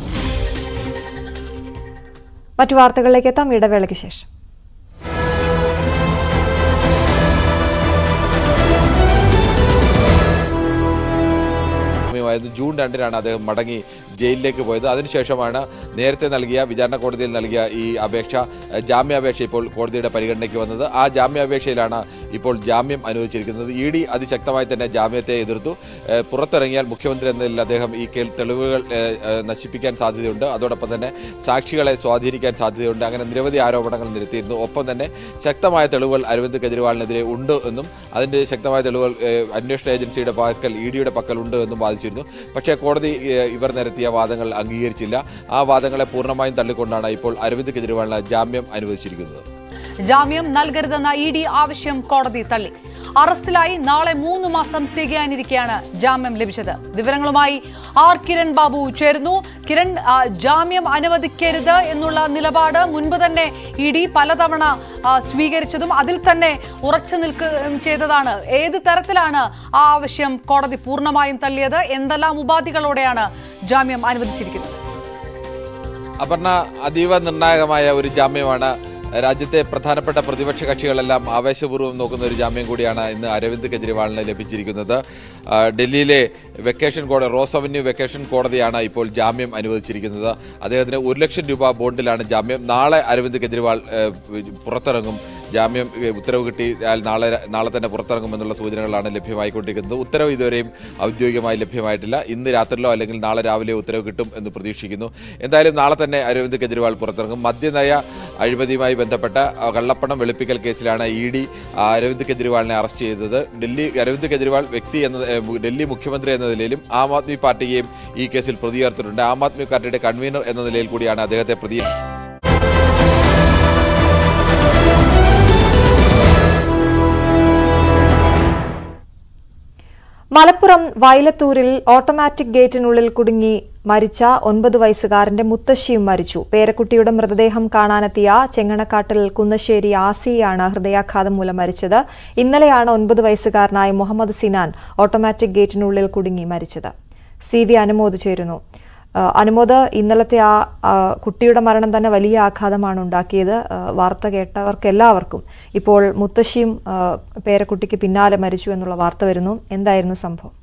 മറ്റു വാർത്തകളിലേക്ക് എത്താം ഇടവേളയ്ക്ക് ശേഷം സമയമായിരുന്നു ജൂൺ രണ്ടിനാണ് അദ്ദേഹം മടങ്ങി ജയിലിലേക്ക് പോയത് അതിനുശേഷമാണ് നേരത്തെ നൽകിയ വിചാരണ കോടതിയിൽ നൽകിയ ഈ അപേക്ഷ ഏഹ്, ജാമ്യാപേക്ഷ ഇപ്പോൾ കോടതിയുടെ പരിഗണനയ്ക്ക് വന്നത് ആ ജാമ്യാപേക്ഷയിലാണ് ഇപ്പോൾ ജാമ്യം അനുവദിച്ചിരിക്കുന്നത് ഇ ഡി അതിശക്തമായി തന്നെ ജാമ്യത്തെ എതിർത്തു ഏഹ്, പുറത്തിറങ്ങിയാൽ മുഖ്യമന്ത്രി എന്ന നിലയിൽ അദ്ദേഹം ഈ കേൾ തെളിവുകൾ ഏഹ്, ഏഹ്, നശിപ്പിക്കാൻ സാധ്യതയുണ്ട് അതോടൊപ്പം തന്നെ സാക്ഷികളെ സ്വാധീനിക്കാൻ സാധ്യതയുണ്ട് അങ്ങനെ നിരവധി ആരോപണങ്ങൾ നിരത്തിയിരുന്നു ഒപ്പം തന്നെ ശക്തമായ തെളിവുകൾ അരവിന്ദ് കെജ്രിവാളിനെതിരെ ഉണ്ട് എന്നും അതിൻ്റെ ശക്തമായ തെളിവുകൾ ഏഹ്, അന്വേഷണ ഏജൻസിയുടെ പക്കൽ ഇ ഡിയുടെ പക്കൽ ഉണ്ട് എന്നും വാദിച്ചിരുന്നു പക്ഷേ കോടതി ഏഹ്, ഇവർ നിരത്തിയ വാദങ്ങൾ അംഗീകരിച്ചില്ല ആ വാദങ്ങളെ പൂർണ്ണമായും തള്ളിക്കൊണ്ടാണ് ഇപ്പോൾ അരവിന്ദ് കെജ്രിവാളിന് ജാമ്യം അനുവദിച്ചിരിക്കുന്നത് ജാമ്യം നൽകരുതെന്ന ഇ ഡി ആവശ്യം കോടതി തള്ളി അറസ്റ്റിലായി നാളെ മൂന്ന് മാസം തികയാനിരിക്കെയാണ് ജാമ്യം ലഭിച്ചത് വിവരങ്ങളുമായി ആർ കിരൺ ബാബു ചേരുന്നു കിരൺ ആ, ജാമ്യം അനുവദിക്കരുത് എന്നുള്ള നിലപാട് മുൻപ് തന്നെ ഇ ഡി പലതവണ ആ, സ്വീകരിച്ചതും അതിൽ തന്നെ ഉറച്ചു നിൽക്കുകയും ചെയ്തതാണ് ഏത് തരത്തിലാണ് ആ ആവശ്യം കോടതി പൂർണ്ണമായും തള്ളിയത് എന്തെല്ലാം ഉപാധികളോടെയാണ് ജാമ്യം അനുവദിച്ചിരിക്കുന്നത് അപർണ അതീവ നിർണായകമായ ഒരു ജാമ്യമാണ് രാജ്യത്തെ പ്രധാനപ്പെട്ട പ്രതിപക്ഷ കക്ഷികളെല്ലാം ആവേശപൂർവ്വം നോക്കുന്ന ഒരു ജാമ്യം കൂടിയാണ് ഇന്ന് അരവിന്ദ് കെജ്രിവാളിന് ലഭിച്ചിരിക്കുന്നത് ആ, ഡൽഹിയിലെ വെക്കേഷൻ കോടതി റോസ് അവന്യൂ വെക്കേഷൻ കോടതിയാണ് ഇപ്പോൾ ജാമ്യം അനുവദിച്ചിരിക്കുന്നത് അദ്ദേഹത്തിന് ഒരു ലക്ഷം രൂപ ബോണ്ടിലാണ് ജാമ്യം നാളെ അരവിന്ദ് കെജ്രിവാൾ ഏഹ്, പുറത്തിറങ്ങും ജാമ്യം ഏഹ്, ഉത്തരവ് കിട്ടിയാൽ നാളെ നാളെ തന്നെ പുറത്തിറങ്ങുമെന്നുള്ള സൂചനകളാണ് ലഭ്യമായിക്കൊണ്ടിരിക്കുന്നത് ഉത്തരവ് ഇതുവരെയും ഔദ്യോഗികമായി ലഭ്യമായിട്ടില്ല ഇന്ന് രാത്രിയിലോ അല്ലെങ്കിൽ നാളെ രാവിലെ ഉത്തരവ് കിട്ടും എന്ന് പ്രതീക്ഷിക്കുന്നു എന്തായാലും നാളെ തന്നെ അരവിന്ദ് കെജ്രിവാൾ പുറത്തിറങ്ങും മദ്യനയ അഴിമതിയുമായി ബന്ധപ്പെട്ട ആ, കള്ളപ്പണം വെളുപ്പിക്കൽ കേസിലാണ് ഇ ഡി അരവിന്ദ് കെജ്രിവാളിനെ അറസ്റ്റ് ചെയ്തത് ഡൽഹി അരവിന്ദ് കെജ്രിവാൾ വ്യക്തി എന്ന ഏഹ്, മു- ഡൽഹി മുഖ്യമന്ത്രി എന്ന നിലയിലും ആം ആദ്മി പാർട്ടിയെയും ഈ കേസിൽ പ്രതി ചേർത്തിട്ടുണ്ട് ആം ആദ്മി പാർട്ടിയുടെ കൺവീനർ എന്ന നിലയിൽ കൂടിയാണ് അദ്ദേഹത്തെ പ്രതി മലപ്പുറം വയലത്തൂരിൽ ഓട്ടോമാറ്റിക് ഗേറ്റിനുള്ളിൽ കുടുങ്ങി മരിച്ച ഒൻപത് വയസ്സുകാരന്റെ മുത്തശ്ശിയും മരിച്ചു പേരക്കുട്ടിയുടെ മൃതദേഹം കാണാനെത്തിയ ചെങ്ങണക്കാട്ടിൽ കുന്നശ്ശേരി ആസിയാണ് ഹൃദയാഘാതം മൂലം മരിച്ചത് ഇന്നലെയാണ് ഒൻപത് വയസ്സുകാരനായ മുഹമ്മദ് സിനാൻ ഓട്ടോമാറ്റിക് ഗേറ്റിനുള്ളിൽ കുടുങ്ങി മരിച്ചത് സി വി അനുമോദ് ചേരുന്നു ആ, അനുമോദ് ഇന്നലത്തെ ആ ആ, കുട്ടിയുടെ മരണം തന്നെ വലിയ ആഘാതമാണ് ഉണ്ടാക്കിയത് ആ, വാർത്ത കേട്ടവർക്ക് എല്ലാവർക്കും ഇപ്പോൾ മുത്തശ്ശിയും ആ, പേരക്കുട്ടിക്ക് പിന്നാലെ മരിച്ചു എന്നുള്ള വാർത്ത വരുന്നു എന്തായിരുന്നു സംഭവം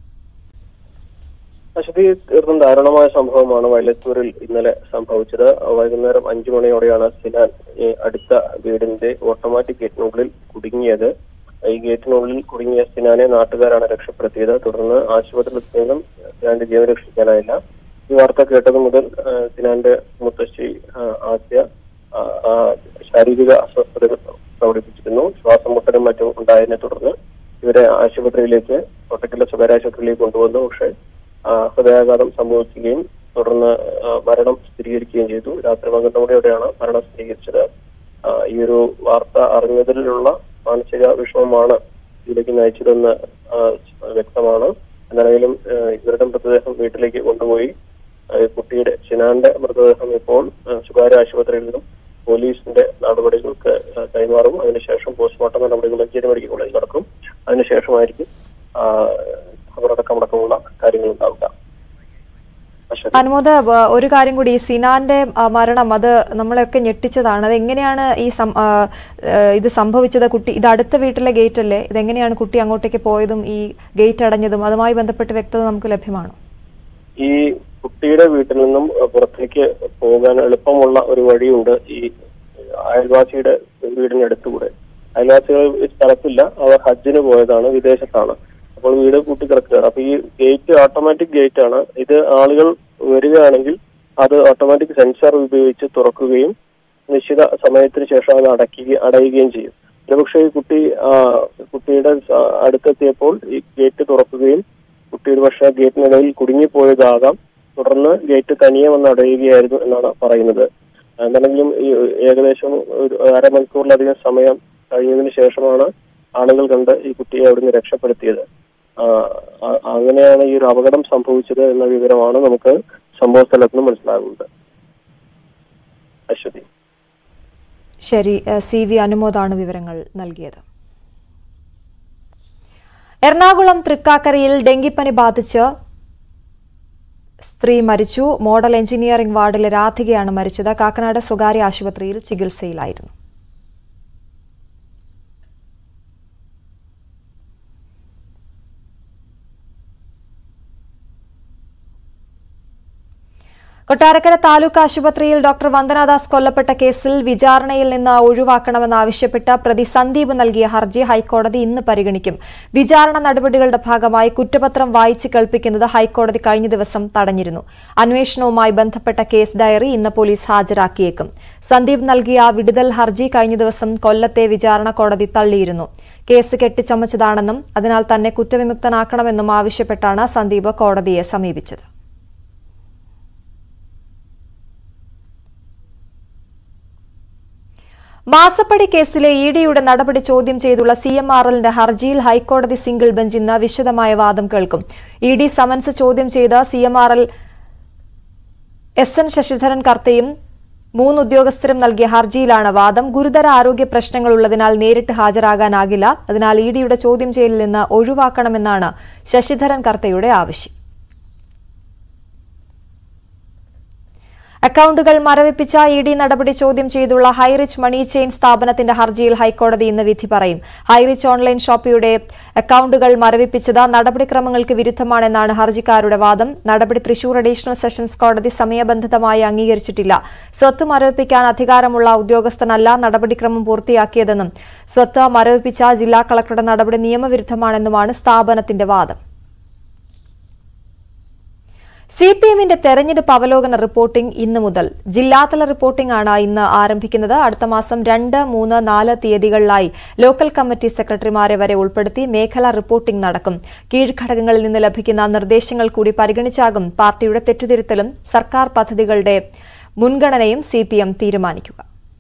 അശ്വതി തീർത്തും ദാരുണമായ സംഭവമാണ് വയലത്തൂരിൽ ഇന്നലെ സംഭവിച്ചത് വൈകുന്നേരം അഞ്ചു മണിയോടെയാണ് സിനാൻ ഈ അടുത്ത വീടിന്റെ ഓട്ടോമാറ്റിക് ഗേറ്റിനുള്ളിൽ കുടുങ്ങിയത് ഈ ഗേറ്റിനുള്ളിൽ കുടുങ്ങിയ സിനാനെ നാട്ടുകാരാണ് രക്ഷപ്പെടുത്തിയത് തുടർന്ന് ആശുപത്രിയിലെത്തിയെങ്കിലും സിനാന്റെ ജീവൻ രക്ഷിക്കാനായില്ല ഈ വാർത്ത കേട്ടത് മുതൽ ആ, സിനാന്റെ മുത്തശ്ശി ആ, ആദ്യ ആ, ആ, ശാരീരിക അസ്വസ്ഥതകൾ പ്രകടിപ്പിച്ചിരുന്നു ശ്വാസം മുട്ടലും മറ്റും ഉണ്ടായതിനെ തുടർന്ന് ഇവരെ ആശുപത്രിയിലേക്ക് കോട്ടക്കലിലെ സ്വകാര്യ ആശുപത്രിയിലേക്ക് കൊണ്ടുവന്നു പക്ഷേ ആ, ഹൃദയാഘാതം സംഭവിക്കുകയും തുടർന്ന് ആ, മരണം സ്ഥിരീകരിക്കുകയും ചെയ്തു രാത്രി പന്ത്രണ്ടോടെയാണ് മരണം സ്ഥിരീകരിച്ചത് ആ, ഈ ഒരു വാർത്ത അറിഞ്ഞതിലുള്ള മാനസിക വിഷമമാണ് ഇതിലേക്ക് നയിച്ചതെന്ന് ആ, വ്യക്തമാണ് എന്താണെങ്കിലും ആ, ഇവരുടെ മൃതദേഹം വീട്ടിലേക്ക് കൊണ്ടുപോയി ആ, ഈ കുട്ടിയുടെ ചിനാന്റെ മൃതദേഹം ഇപ്പോൾ ആ, സ്വകാര്യ ആശുപത്രിയിൽ നിന്നും പോലീസിന്റെ നടപടികൾക്ക് ആ, കൈമാറും അതിനുശേഷം പോസ്റ്റ്മോർട്ടം നടപടികൾ മഞ്ചേരി മെഡിക്കൽ കോളേജിൽ നടക്കും അതിനുശേഷമായിരിക്കും ആ, ഖബറടക്കമടക്കമുള്ള കാര്യങ്ങൾ ഉണ്ടാവുക അശ്വതി. അനുമോദ് വ- ഒരു കാര്യം കൂടി ഈ സിനാന്റെ ആ, മരണം അത് നമ്മളെയൊക്കെ ഞെട്ടിച്ചതാണ് അത് എങ്ങനെയാണ് ഈ സം- ആ, ആ, ഇത് സംഭവിച്ചത് കുട്ടി ഇത് അടുത്ത വീട്ടിലെ ഗേറ്റ് അല്ലേ ഇതെങ്ങനെയാണ് കുട്ടി അങ്ങോട്ടേക്ക് പോയതും ഈ ഗേറ്റ് അടഞ്ഞതും അതുമായി ബന്ധപ്പെട്ട് വ്യക്തത നമുക്ക് ലഭ്യമാണോ ഈ കുട്ടിയുടെ വീട്ടിൽ നിന്നും അഹ് പുറത്തേക്ക് പോകാൻ എളുപ്പമുള്ള ഒരു വഴിയുണ്ട് ഈ അയൽവാസിയുടെ വീടിനടുത്തുകൂടെ അയൽവാസികൾ ഈ സ്ഥലത്തില്ല അവർ ഹജ്ജിന് പോയതാണ് വിദേശത്താണ് അപ്പോൾ വീട് കൂട്ടിക്കിടക്കുകയാണ് അപ്പൊ ഈ ഗേറ്റ് ഓട്ടോമാറ്റിക് ഗേറ്റ് ആണ് ഇത് ആളുകൾ വരികയാണെങ്കിൽ അത് ഓട്ടോമാറ്റിക് സെൻസർ ഉപയോഗിച്ച് തുറക്കുകയും നിശ്ചിത സമയത്തിന് ശേഷം അത് അടയ്ക്കുക അടയുകയും ചെയ്യും ഒരുപക്ഷെ ഈ കുട്ടി ആ, കുട്ടിയുടെ സ- അടുത്തെത്തിയപ്പോൾ ഈ ഗേറ്റ് തുറക്കുകയും കുട്ടി ഒരു പക്ഷേ ഗേറ്റിനിടയിൽ കുടുങ്ങിപ്പോയതാകാം തുടർന്ന് ഗേറ്റ് തനിയെ വന്ന് അടയുകയായിരുന്നു എന്നാണ് പറയുന്നത് എന്താണെങ്കിലും ഈ ഏകദേശം ഒരു അരമണിക്കൂറിലധികം സമയം കഴിഞ്ഞതിന് ശേഷമാണ് ആളുകൾ കണ്ട് ഈ കുട്ടിയെ അവിടുന്ന് രക്ഷപ്പെടുത്തിയത് ആ, ആ- അങ്ങനെയാണ് ഈ ഒരു അപകടം സംഭവിച്ചത് എന്ന വിവരമാണ് നമുക്ക് സംഭവ സ്ഥലത്ത് നിന്ന് മനസ്സിലാകുന്നത് അശ്വതി ശരി ഏഹ് സി വി അനുമോദാണ് വിവരങ്ങൾ നൽകിയത് എറണാകുളം തൃക്കാക്കരയിൽ ഡെങ്കിപ്പനി ബാധിച്ച് സ്ത്രീ മരിച്ചു മോഡൽ എഞ്ചിനീയറിംഗ് വാർഡിലെ രാധികയാണ് മരിച്ചത് കാക്കനാട് സ്വകാര്യ ആശുപത്രിയിൽ ചികിത്സയിലായിരുന്നു കൊട്ടാരക്കര താലൂക്ക് ആശുപത്രിയിൽ ഡോക്ടർ വന്ദനാദാസ് കൊല്ലപ്പെട്ട കേസിൽ വിചാരണയിൽ നിന്ന് ഒഴിവാക്കണമെന്നാവശ്യപ്പെട്ട് പ്രതി സന്ദീപ് നൽകിയ ഹർജി ഹൈക്കോടതി ഇന്ന് പരിഗണിക്കും വിചാരണ നടപടികളുടെ ഭാഗമായി കുറ്റപത്രം വായിച്ചു കേൾപ്പിക്കുന്നത് ഹൈക്കോടതി കഴിഞ്ഞ ദിവസം തടഞ്ഞിരുന്നു അന്വേഷണവുമായി ബന്ധപ്പെട്ട കേസ് ഡയറി ഇന്ന് പോലീസ് ഹാജരാക്കിയേക്കും സന്ദീപ് നൽകിയ വിടുതൽ ഹർജി കഴിഞ്ഞ ദിവസം കൊല്ലത്തെ വിചാരണ കോടതി തള്ളിയിരുന്നു കേസ് കെട്ടിച്ചമച്ചതാണെന്നും അതിനാൽ തന്നെ കുറ്റവിമുക്തനാക്കണമെന്നും ആവശ്യപ്പെട്ടാണ് സന്ദീപ് കോടതിയെ സമീപിച്ചത് മാസപ്പടി കേസിലെ ഇ ഡിയുടെ നടപടി ചോദ്യം ചെയ്തുള്ള സി എം ആർ എല്ലിന്റെ ഹർജിയിൽ ഹൈക്കോടതി സിംഗിൾ ബെഞ്ച് ഇന്ന് വിശദമായ വാദം കേൾക്കും ഇ ഡി സമൻസ് ചോദ്യം ചെയ്ത C M R L S N Sasidharan കർത്തയും മൂന്ന് ഉദ്യോഗസ്ഥരും നൽകിയ ഹർജിയിലാണ് വാദം ഗുരുതര ആരോഗ്യ പ്രശ്നങ്ങളുള്ളതിനാൽ നേരിട്ട് ഹാജരാകാനാകില്ല അതിനാൽ ഇ ഡിയുടെ ചോദ്യം ചെയ്യലിൽ നിന്ന് ഒഴിവാക്കണമെന്നാണ് ശശിധരൻ കർത്തയുടെ ആവശ്യം അക്കൌണ്ടുകൾ മരവിപ്പിച്ച ഇ ഡി നടപടി ചോദ്യം ചെയ്തുള്ള ഹൈറിച്ച് മണി ചെയിൻ സ്ഥാപനത്തിന്റെ ഹർജിയിൽ ഹൈക്കോടതി ഇന്ന് വിധി പറയും ഹൈറിച്ച് ഓൺലൈൻ ഷോപ്പിയുടെ അക്കൌണ്ടുകൾ മരവിപ്പിച്ചത് നടപടിക്രമങ്ങൾക്ക് വിരുദ്ധമാണെന്നാണ് ഹർജിക്കാരുടെ വാദം നടപടി തൃശൂർ അഡീഷണൽ സെഷൻസ് കോടതി സമയബന്ധിതമായി അംഗീകരിച്ചിട്ടില്ല സ്വത്ത് മരവിപ്പിക്കാൻ അധികാരമുള്ള ഉദ്യോഗസ്ഥനല്ല നടപടിക്രമം പൂർത്തിയാക്കിയതെന്നും സ്വത്ത് മരവിപ്പിച്ച ജില്ലാ കളക്ടറുടെ നടപടി നിയമവിരുദ്ധമാണെന്നുമാണ് സ്ഥാപനത്തിന്റെ വാദം സി പി എമ്മിന്റെ തെരഞ്ഞെടുപ്പ് അവലോകന റിപ്പോർട്ടിംഗ് ഇന്ന് മുതൽ ജില്ലാതല റിപ്പോർട്ടിംഗ് ആണ് ഇന്ന് ആരംഭിക്കുന്നത് അടുത്ത മാസം രണ്ട് മൂന്ന് നാല് തീയതികളിലായി ലോക്കൽ കമ്മിറ്റി സെക്രട്ടറിമാരെ വരെ ഉൾപ്പെടുത്തി മേഖലാ റിപ്പോർട്ടിംഗ് നടക്കും കീഴ്ഘടകങ്ങളിൽ നിന്ന് ലഭിക്കുന്ന നിർദ്ദേശങ്ങൾ കൂടി പരിഗണിച്ചാകും പാർട്ടിയുടെ തെറ്റുതിരുത്തലും സർക്കാർ പദ്ധതികളുടെ മുൻഗണനയും സി തീരുമാനിക്കുക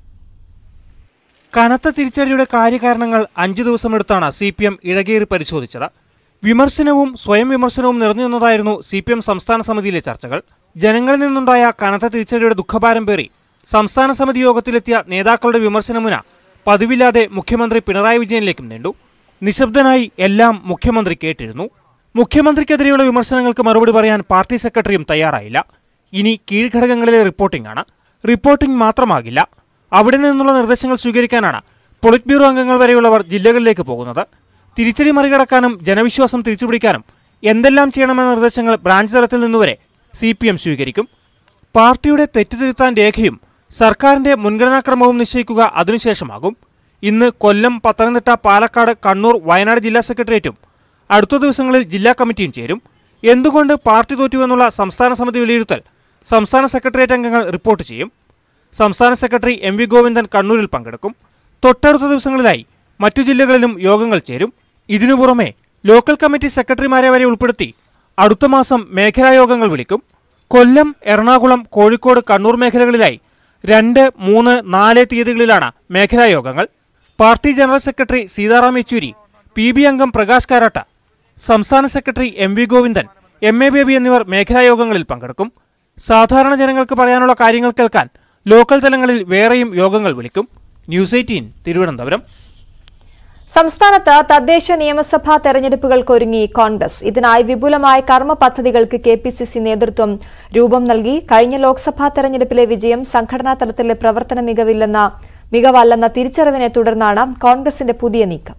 കനത്ത തിരിച്ചടിയുടെ കാര്യകാരണങ്ങൾ അഞ്ചു ദിവസമെടുത്താണ് സി പി എം ഇഴകേറി പരിശോധിച്ചത് വിമർശനവും സ്വയം വിമർശനവും നിറഞ്ഞു നിന്നതായിരുന്നു സി പി എം സംസ്ഥാന സമിതിയിലെ ചർച്ചകൾ ജനങ്ങളിൽ നിന്നുണ്ടായ കനത്ത തിരിച്ചടിയുടെ ദുഃഖഭാരം പേറി സംസ്ഥാന സമിതി യോഗത്തിലെത്തിയ നേതാക്കളുടെ വിമർശനമുന പതിവില്ലാതെ മുഖ്യമന്ത്രി പിണറായി വിജയനിലേക്കും നീണ്ടു നിശബ്ദനായി എല്ലാം മുഖ്യമന്ത്രി കേട്ടിരുന്നു മുഖ്യമന്ത്രിക്കെതിരെയുള്ള വിമർശനങ്ങൾക്ക് മറുപടി പറയാൻ പാർട്ടി സെക്രട്ടറിയും തയ്യാറായില്ല ഇനി കീഴ്ഘടകങ്ങളിലെ റിപ്പോർട്ടിംഗ് ആണ് റിപ്പോർട്ടിംഗ് മാത്രമാകില്ല അവിടെ നിന്നുള്ള നിർദ്ദേശങ്ങൾ സ്വീകരിക്കാനാണ് പൊളിറ്റ് ബ്യൂറോ അംഗങ്ങൾ വരെയുള്ളവർ ജില്ലകളിലേക്ക് പോകുന്നത് തിരിച്ചടി മറികടക്കാനും ജനവിശ്വാസം തിരിച്ചുപിടിക്കാനും എന്തെല്ലാം ചെയ്യണമെന്ന നിർദ്ദേശങ്ങൾ ബ്രാഞ്ച് തലത്തിൽ നിന്നുവരെ സി പി എം സ്വീകരിക്കും പാർട്ടിയുടെ തെറ്റുതിരുത്താൻ രേഖയും സർക്കാരിന്റെ മുൻഗണനാക്രമവും നിശ്ചയിക്കുക അതിനുശേഷമാകും ഇന്ന് കൊല്ലം പത്തനംതിട്ട പാലക്കാട് കണ്ണൂർ വയനാട് ജില്ലാ സെക്രട്ടേറിയറ്റും അടുത്ത ദിവസങ്ങളിൽ ജില്ലാ കമ്മിറ്റിയും ചേരും എന്തുകൊണ്ട് പാർട്ടി തോറ്റുവെന്നുള്ള സംസ്ഥാന സമിതി വിലയിരുത്തൽ സംസ്ഥാന സെക്രട്ടേറിയറ്റ് അംഗങ്ങൾ റിപ്പോർട്ട് ചെയ്യും സംസ്ഥാന സെക്രട്ടറി എം വി ഗോവിന്ദൻ കണ്ണൂരിൽ പങ്കെടുക്കും തൊട്ടടുത്ത ദിവസങ്ങളിലായി മറ്റു ജില്ലകളിലും യോഗങ്ങൾ ചേരും ഇതിനു പുറമെ ലോക്കൽ കമ്മിറ്റി സെക്രട്ടറിമാരെ വരെ ഉൾപ്പെടുത്തി അടുത്ത മാസം മേഖലാ യോഗങ്ങൾ വിളിക്കും കൊല്ലം എറണാകുളം കോഴിക്കോട് കണ്ണൂർ മേഖലകളിലായി രണ്ട് മൂന്ന് നാല് തീയതികളിലാണ് മേഖലാ യോഗങ്ങൾ party general secretary Sitaram Yechury P B അംഗം പ്രകാശ് കാരാട്ട സംസ്ഥാന secretary M V Govindan M A Baby എന്നിവർ മേഖലാ യോഗങ്ങളിൽ പങ്കെടുക്കും സാധാരണ ജനങ്ങൾക്ക് പറയാനുള്ള കാര്യങ്ങൾ കേൾക്കാൻ ലോക്കൽ തലങ്ങളിൽ വേറെയും യോഗങ്ങൾ വിളിക്കും ന്യൂസ് എയ്റ്റീൻ തിരുവനന്തപുരം സംസ്ഥാനത്ത് തദ്ദേശ നിയമസഭാ തെരഞ്ഞെടുപ്പുകൾക്കൊരുങ്ങി കോൺഗ്രസ് ഇതിനായി വിപുലമായ കർമ്മ പദ്ധതികൾക്ക് കെ പി സി സി നേതൃത്വം രൂപം നൽകി കഴിഞ്ഞ ലോക്സഭാ തെരഞ്ഞെടുപ്പിലെ വിജയം സംഘടനാ തലത്തിലെ പ്രവർത്തന മികവില്ലെന്ന മികവല്ലെന്ന തിരിച്ചറിവിനെ തുടർന്നാണ് കോൺഗ്രസിന്റെ പുതിയ നീക്കം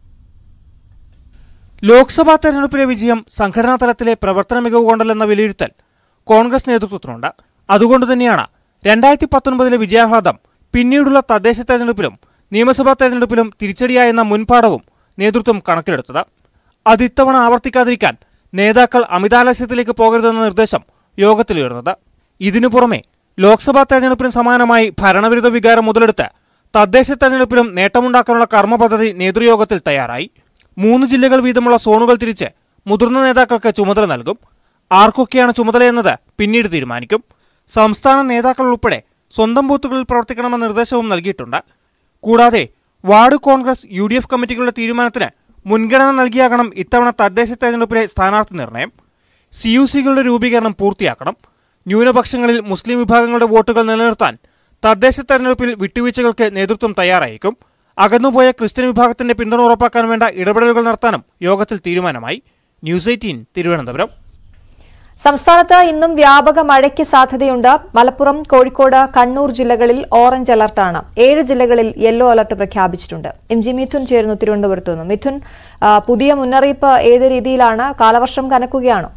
ലോക്സഭാ തെരഞ്ഞെടുപ്പിലെ വിജയം സംഘടനാ തലത്തിലെ പ്രവർത്തന മികവ് കൊണ്ടല്ലെന്ന വിലയിരുത്തൽ കോൺഗ്രസ് നേതൃത്വത്തിനുണ്ട് അതുകൊണ്ട് തന്നെയാണ് രണ്ടായിരത്തി പത്തൊൻപതിലെ വിജയാഹ്ലാദം പിന്നീടുള്ള തദ്ദേശ തെരഞ്ഞെടുപ്പിലും നിയമസഭാ തെരഞ്ഞെടുപ്പിലും തിരിച്ചടിയായെന്ന മുൻപാഠവും നേതൃത്വം കണക്കിലെടുത്തത് അത് ഇത്തവണ ആവർത്തിക്കാതിരിക്കാൻ നേതാക്കൾ അമിതാലസ്യത്തിലേക്ക് പോകരുതെന്ന നിർദ്ദേശം യോഗത്തിലുയർന്നത് ഇതിനു പുറമെ ലോക്സഭാ തെരഞ്ഞെടുപ്പിന് സമാനമായി ഭരണവിരുദ്ധ വികാരം മുതലെടുത്ത് തദ്ദേശ തെരഞ്ഞെടുപ്പിലും നേട്ടമുണ്ടാക്കാനുള്ള കർമ്മ പദ്ധതി നേതൃയോഗത്തിൽ തയ്യാറായി മൂന്ന് ജില്ലകൾ വീതമുള്ള സോണുകൾ തിരിച്ച് മുതിർന്ന നേതാക്കൾക്ക് ചുമതല നൽകും ആർക്കൊക്കെയാണ് ചുമതലയെന്നത് പിന്നീട് തീരുമാനിക്കും സംസ്ഥാന നേതാക്കൾ ഉൾപ്പെടെ സ്വന്തം ബൂത്തുകളിൽ പ്രവർത്തിക്കണമെന്ന നിർദ്ദേശവും നൽകിയിട്ടുണ്ട് കൂടാതെ ward Congress U D F കമ്മിറ്റികളുടെ തീരുമാനത്തിന് മുൻഗണന നൽകിയാകണം ഇത്തവണ തദ്ദേശ തെരഞ്ഞെടുപ്പിലെ സ്ഥാനാർത്ഥി നിർണയം സി യു സികളുടെ രൂപീകരണം പൂർത്തിയാക്കണം ന്യൂനപക്ഷങ്ങളിൽ മുസ്ലിം വിഭാഗങ്ങളുടെ വോട്ടുകൾ നിലനിർത്താൻ തദ്ദേശ തെരഞ്ഞെടുപ്പിൽ വിട്ടുവീഴ്ചകൾക്ക് നേതൃത്വം തയ്യാറായേക്കും അകന്നുപോയ ക്രിസ്ത്യൻ വിഭാഗത്തിന്റെ പിന്തുണ ഉറപ്പാക്കാൻ വേണ്ട ഇടപെടലുകൾ നടത്താനും യോഗത്തിൽ തീരുമാനമായി ന്യൂസ് എയ്റ്റീൻ തിരുവനന്തപുരം സംസ്ഥാനത്ത് ഇന്നും വ്യാപക മഴയ്ക്ക് സാധ്യതയുണ്ട് മലപ്പുറം കോഴിക്കോട് കണ്ണൂർ ജില്ലകളിൽ ഓറഞ്ച് അലർട്ടാണ് ഏഴ് ജില്ലകളിൽ യെല്ലോ അലർട്ട് പ്രഖ്യാപിച്ചിട്ടുണ്ട് എം ജി മിഥുൻ ചേരുന്നു തിരുവനന്തപുരത്ത് നിന്ന് മിഥുൻ ആ, പുതിയ മുന്നറിയിപ്പ് ഏത് രീതിയിലാണ് കാലവർഷം കനക്കുകയാണോ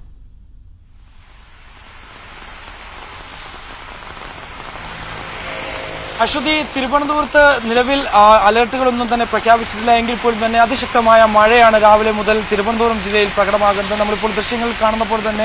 അശ്വതി തിരുവനന്തപുരത്ത് നിലവിൽ ആ, അലർട്ടുകളൊന്നും തന്നെ പ്രഖ്യാപിച്ചിട്ടില്ല എങ്കിൽ പോലും തന്നെ അതിശക്തമായ മഴയാണ് രാവിലെ മുതൽ തിരുവനന്തപുരം ജില്ലയിൽ പ്രകടമാകുന്നത് നമ്മളിപ്പോൾ ദൃശ്യങ്ങൾ കാണുന്നപ്പോൾ തന്നെ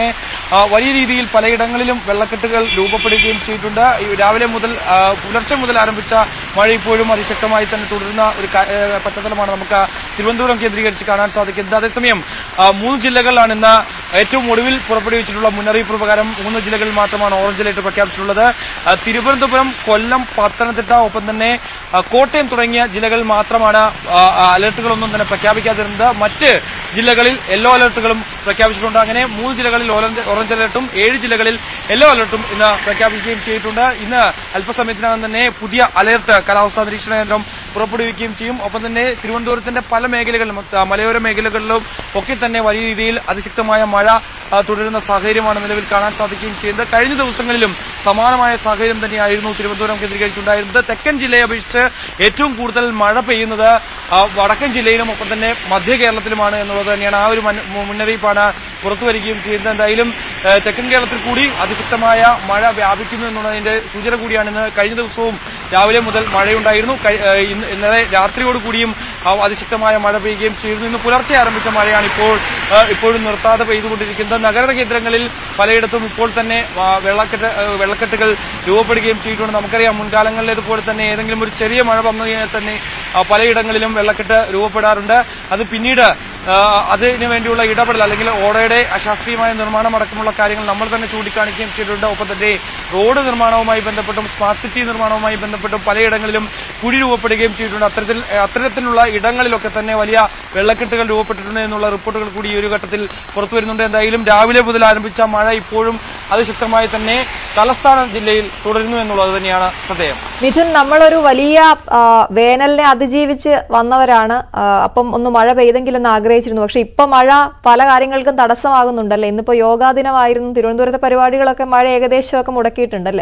ആ, വലിയ രീതിയിൽ പലയിടങ്ങളിലും വെള്ളക്കെട്ടുകൾ രൂപപ്പെടുകയും ചെയ്തിട്ടുണ്ട് ഈ രാവിലെ മുതൽ ആ, പുലർച്ചെ മുതൽ ആരംഭിച്ച മഴ ഇപ്പോഴും അതിശക്തമായി തന്നെ തുടരുന്ന ഒരു ക- ഏ, പശ്ചാത്തലമാണ് നമുക്ക് തിരുവനന്തപുരം കേന്ദ്രീകരിച്ച് കാണാൻ സാധിക്കുന്നത് അതേസമയം ആ, മൂന്ന് ജില്ലകളിലാണ് ഇന്ന് ഏറ്റവും ഒടുവിൽ പുറപ്പെടുവിച്ചിട്ടുള്ള മുന്നറിയിപ്പ് പ്രകാരം മൂന്ന് ജില്ലകളിൽ മാത്രമാണ് ഓറഞ്ച് അലർട്ട് പ്രഖ്യാപിച്ചിട്ടുള്ളത് ആ, തിരുവനന്തപുരം കൊല്ലം പത്തനംതിട്ട ഒപ്പം തന്നെ ആ, കോട്ടയം തുടങ്ങിയ ജില്ലകളിൽ മാത്രമാണ് ആ, ആ, അലർട്ടുകളൊന്നും തന്നെ പ്രഖ്യാപിക്കാതിരുന്നത് മറ്റ് ജില്ലകളിൽ യെല്ലോ അലർട്ടുകളും പ്രഖ്യാപിച്ചിട്ടുണ്ട് അങ്ങനെ മൂന്ന് ജില്ലകളിൽ ഓറഞ്ച് ഓറഞ്ച് അലർട്ടും ഏഴ് ജില്ലകളിൽ യെല്ലോ അലർട്ടും ഇന്ന് പ്രഖ്യാപിക്കുകയും ചെയ്തിട്ടുണ്ട് ഇന്ന് അല്പസമയത്തിനകം തന്നെ പുതിയ അലർട്ട് കാലാവസ്ഥാ നിരീക്ഷണ കേന്ദ്രം പുറപ്പെടുവിക്കുകയും ചെയ്യും ഒപ്പം തന്നെ തിരുവനന്തപുരത്തിന്റെ പല മേഖലകളിലും ആ, മലയോര മേഖലകളിലും ഒക്കെ തന്നെ വലിയ രീതിയിൽ അതിശക്തമായ മഴ ആ, തുടരുന്ന സാഹചര്യമാണ് നിലവിൽ കാണാൻ സാധിക്കുകയും ചെയ്യുന്നത് കഴിഞ്ഞ ദിവസങ്ങളിലും സമാനമായ സാഹചര്യം തന്നെയായിരുന്നു തിരുവനന്തപുരം കേന്ദ്രീകരിച്ചുണ്ടായിരുന്നത് തെക്കൻ ജില്ലയെ അപേക്ഷിച്ച് ഏറ്റവും കൂടുതൽ മഴ പെയ്യുന്നത് ആ, വടക്കൻ ജില്ലയിലും ഒപ്പം തന്നെ മധ്യ കേരളത്തിലുമാണ് എന്നുള്ളത് തന്നെയാണ് ആ ഒരു മൻ- മു- മുന്നറിയിപ്പാണ് പുറത്തു വരികയും ചെയ്യുന്നത് എന്തായാലും ഏ, തെക്കൻ കേരളത്തിൽ കൂടി അതിശക്തമായ മഴ വ്യാപിക്കുന്നു എന്നുള്ളതിന്റെ സൂചന കൂടിയാണ് ഇന്ന് കഴിഞ്ഞ ദിവസവും രാവിലെ മുതൽ മഴയുണ്ടായിരുന്നു കഴി- ഏ, ഇന്ന് ഇന്നലെ രാത്രിയോട് കൂടിയും ആ, അതിശക്തമായ മഴ പെയ്യുകയും ചെയ്തിരുന്നു ഇന്ന് പുലർച്ചെ ആരംഭിച്ച മഴയാണ് ഇപ്പോൾ ഏ, ഇപ്പോഴും നിർത്താതെ പെയ്തുകൊണ്ടിരിക്കുന്നത് നഗര കേന്ദ്രങ്ങളിൽ പലയിടത്തും ഇപ്പോൾ തന്നെ ആ, വെള്ളക്കെട്ട് ഏ, വെള്ളക്കെട്ടുകൾ രൂപപ്പെടുകയും ചെയ്തിട്ടുണ്ട് നമുക്കറിയാം മുൻകാലങ്ങളിലേതുപോലെ തന്നെ ഏതെങ്കിലും ഒരു ചെറിയ മഴ വന്നു കഴിഞ്ഞാൽ തന്നെ ആ, പലയിടങ്ങളിലും വെള്ളക്കെട്ട് രൂപപ്പെടാറുണ്ട് അത് പിന്നീട് ആ, അതിനു വേണ്ടിയുള്ള ഇടപെടൽ അല്ലെങ്കിൽ ഓടയുടെ അശാസ്ത്രീയമായ നിർമ്മാണം അടക്കമുള്ള കാര്യങ്ങൾ നമ്മൾ തന്നെ ചൂണ്ടിക്കാണിക്കുകയും ചെയ്തിട്ടുണ്ട് ഒപ്പം തന്നെ റോഡ് നിർമ്മാണവുമായി ബന്ധപ്പെട്ടും സ്മാർട്ട് സിറ്റി നിർമ്മാണവുമായി ബന്ധപ്പെട്ടും പലയിടങ്ങളിലും കുഴി രൂപപ്പെടുകയും ചെയ്തിട്ടുണ്ട് അത്തരത്തിൽ അത്തരത്തിലുള്ള ഇടങ്ങളിലൊക്കെ തന്നെ വലിയ വെള്ളക്കെട്ടുകൾ രൂപപ്പെട്ടിട്ടുണ്ട് എന്നുള്ള റിപ്പോർട്ടുകൾ കൂടി ഈ ഒരു ഘട്ടത്തിൽ പുറത്തു വരുന്നുണ്ട് എന്തായാലും രാവിലെ മുതൽ ആരംഭിച്ച മഴ ഇപ്പോഴും അതിശക്തമായി തന്നെ തലസ്ഥാന ജില്ലയിൽ തുടരുന്നു എന്നുള്ളത് തന്നെയാണ് ശ്രദ്ധേയം മിഥുൻ നമ്മളൊരു വലിയ ആ, വേനലിനെ അതിജീവിച്ച് വന്നവരാണ് ആ, അപ്പം ഒന്ന് മഴ പെയ്തെങ്കിലെന്ന് ആഗ്രഹിച്ചിരുന്നു പക്ഷെ ഇപ്പൊ മഴ പല കാര്യങ്ങൾക്കും തടസ്സമാകുന്നുണ്ടല്ലേ ഇന്നിപ്പോ യോഗാ ദിനമായിരുന്നു തിരുവനന്തപുരത്തെ പരിപാടികളൊക്കെ മഴ ഏകദേശമൊക്കെ മുടക്കിയിട്ടുണ്ടല്ലേ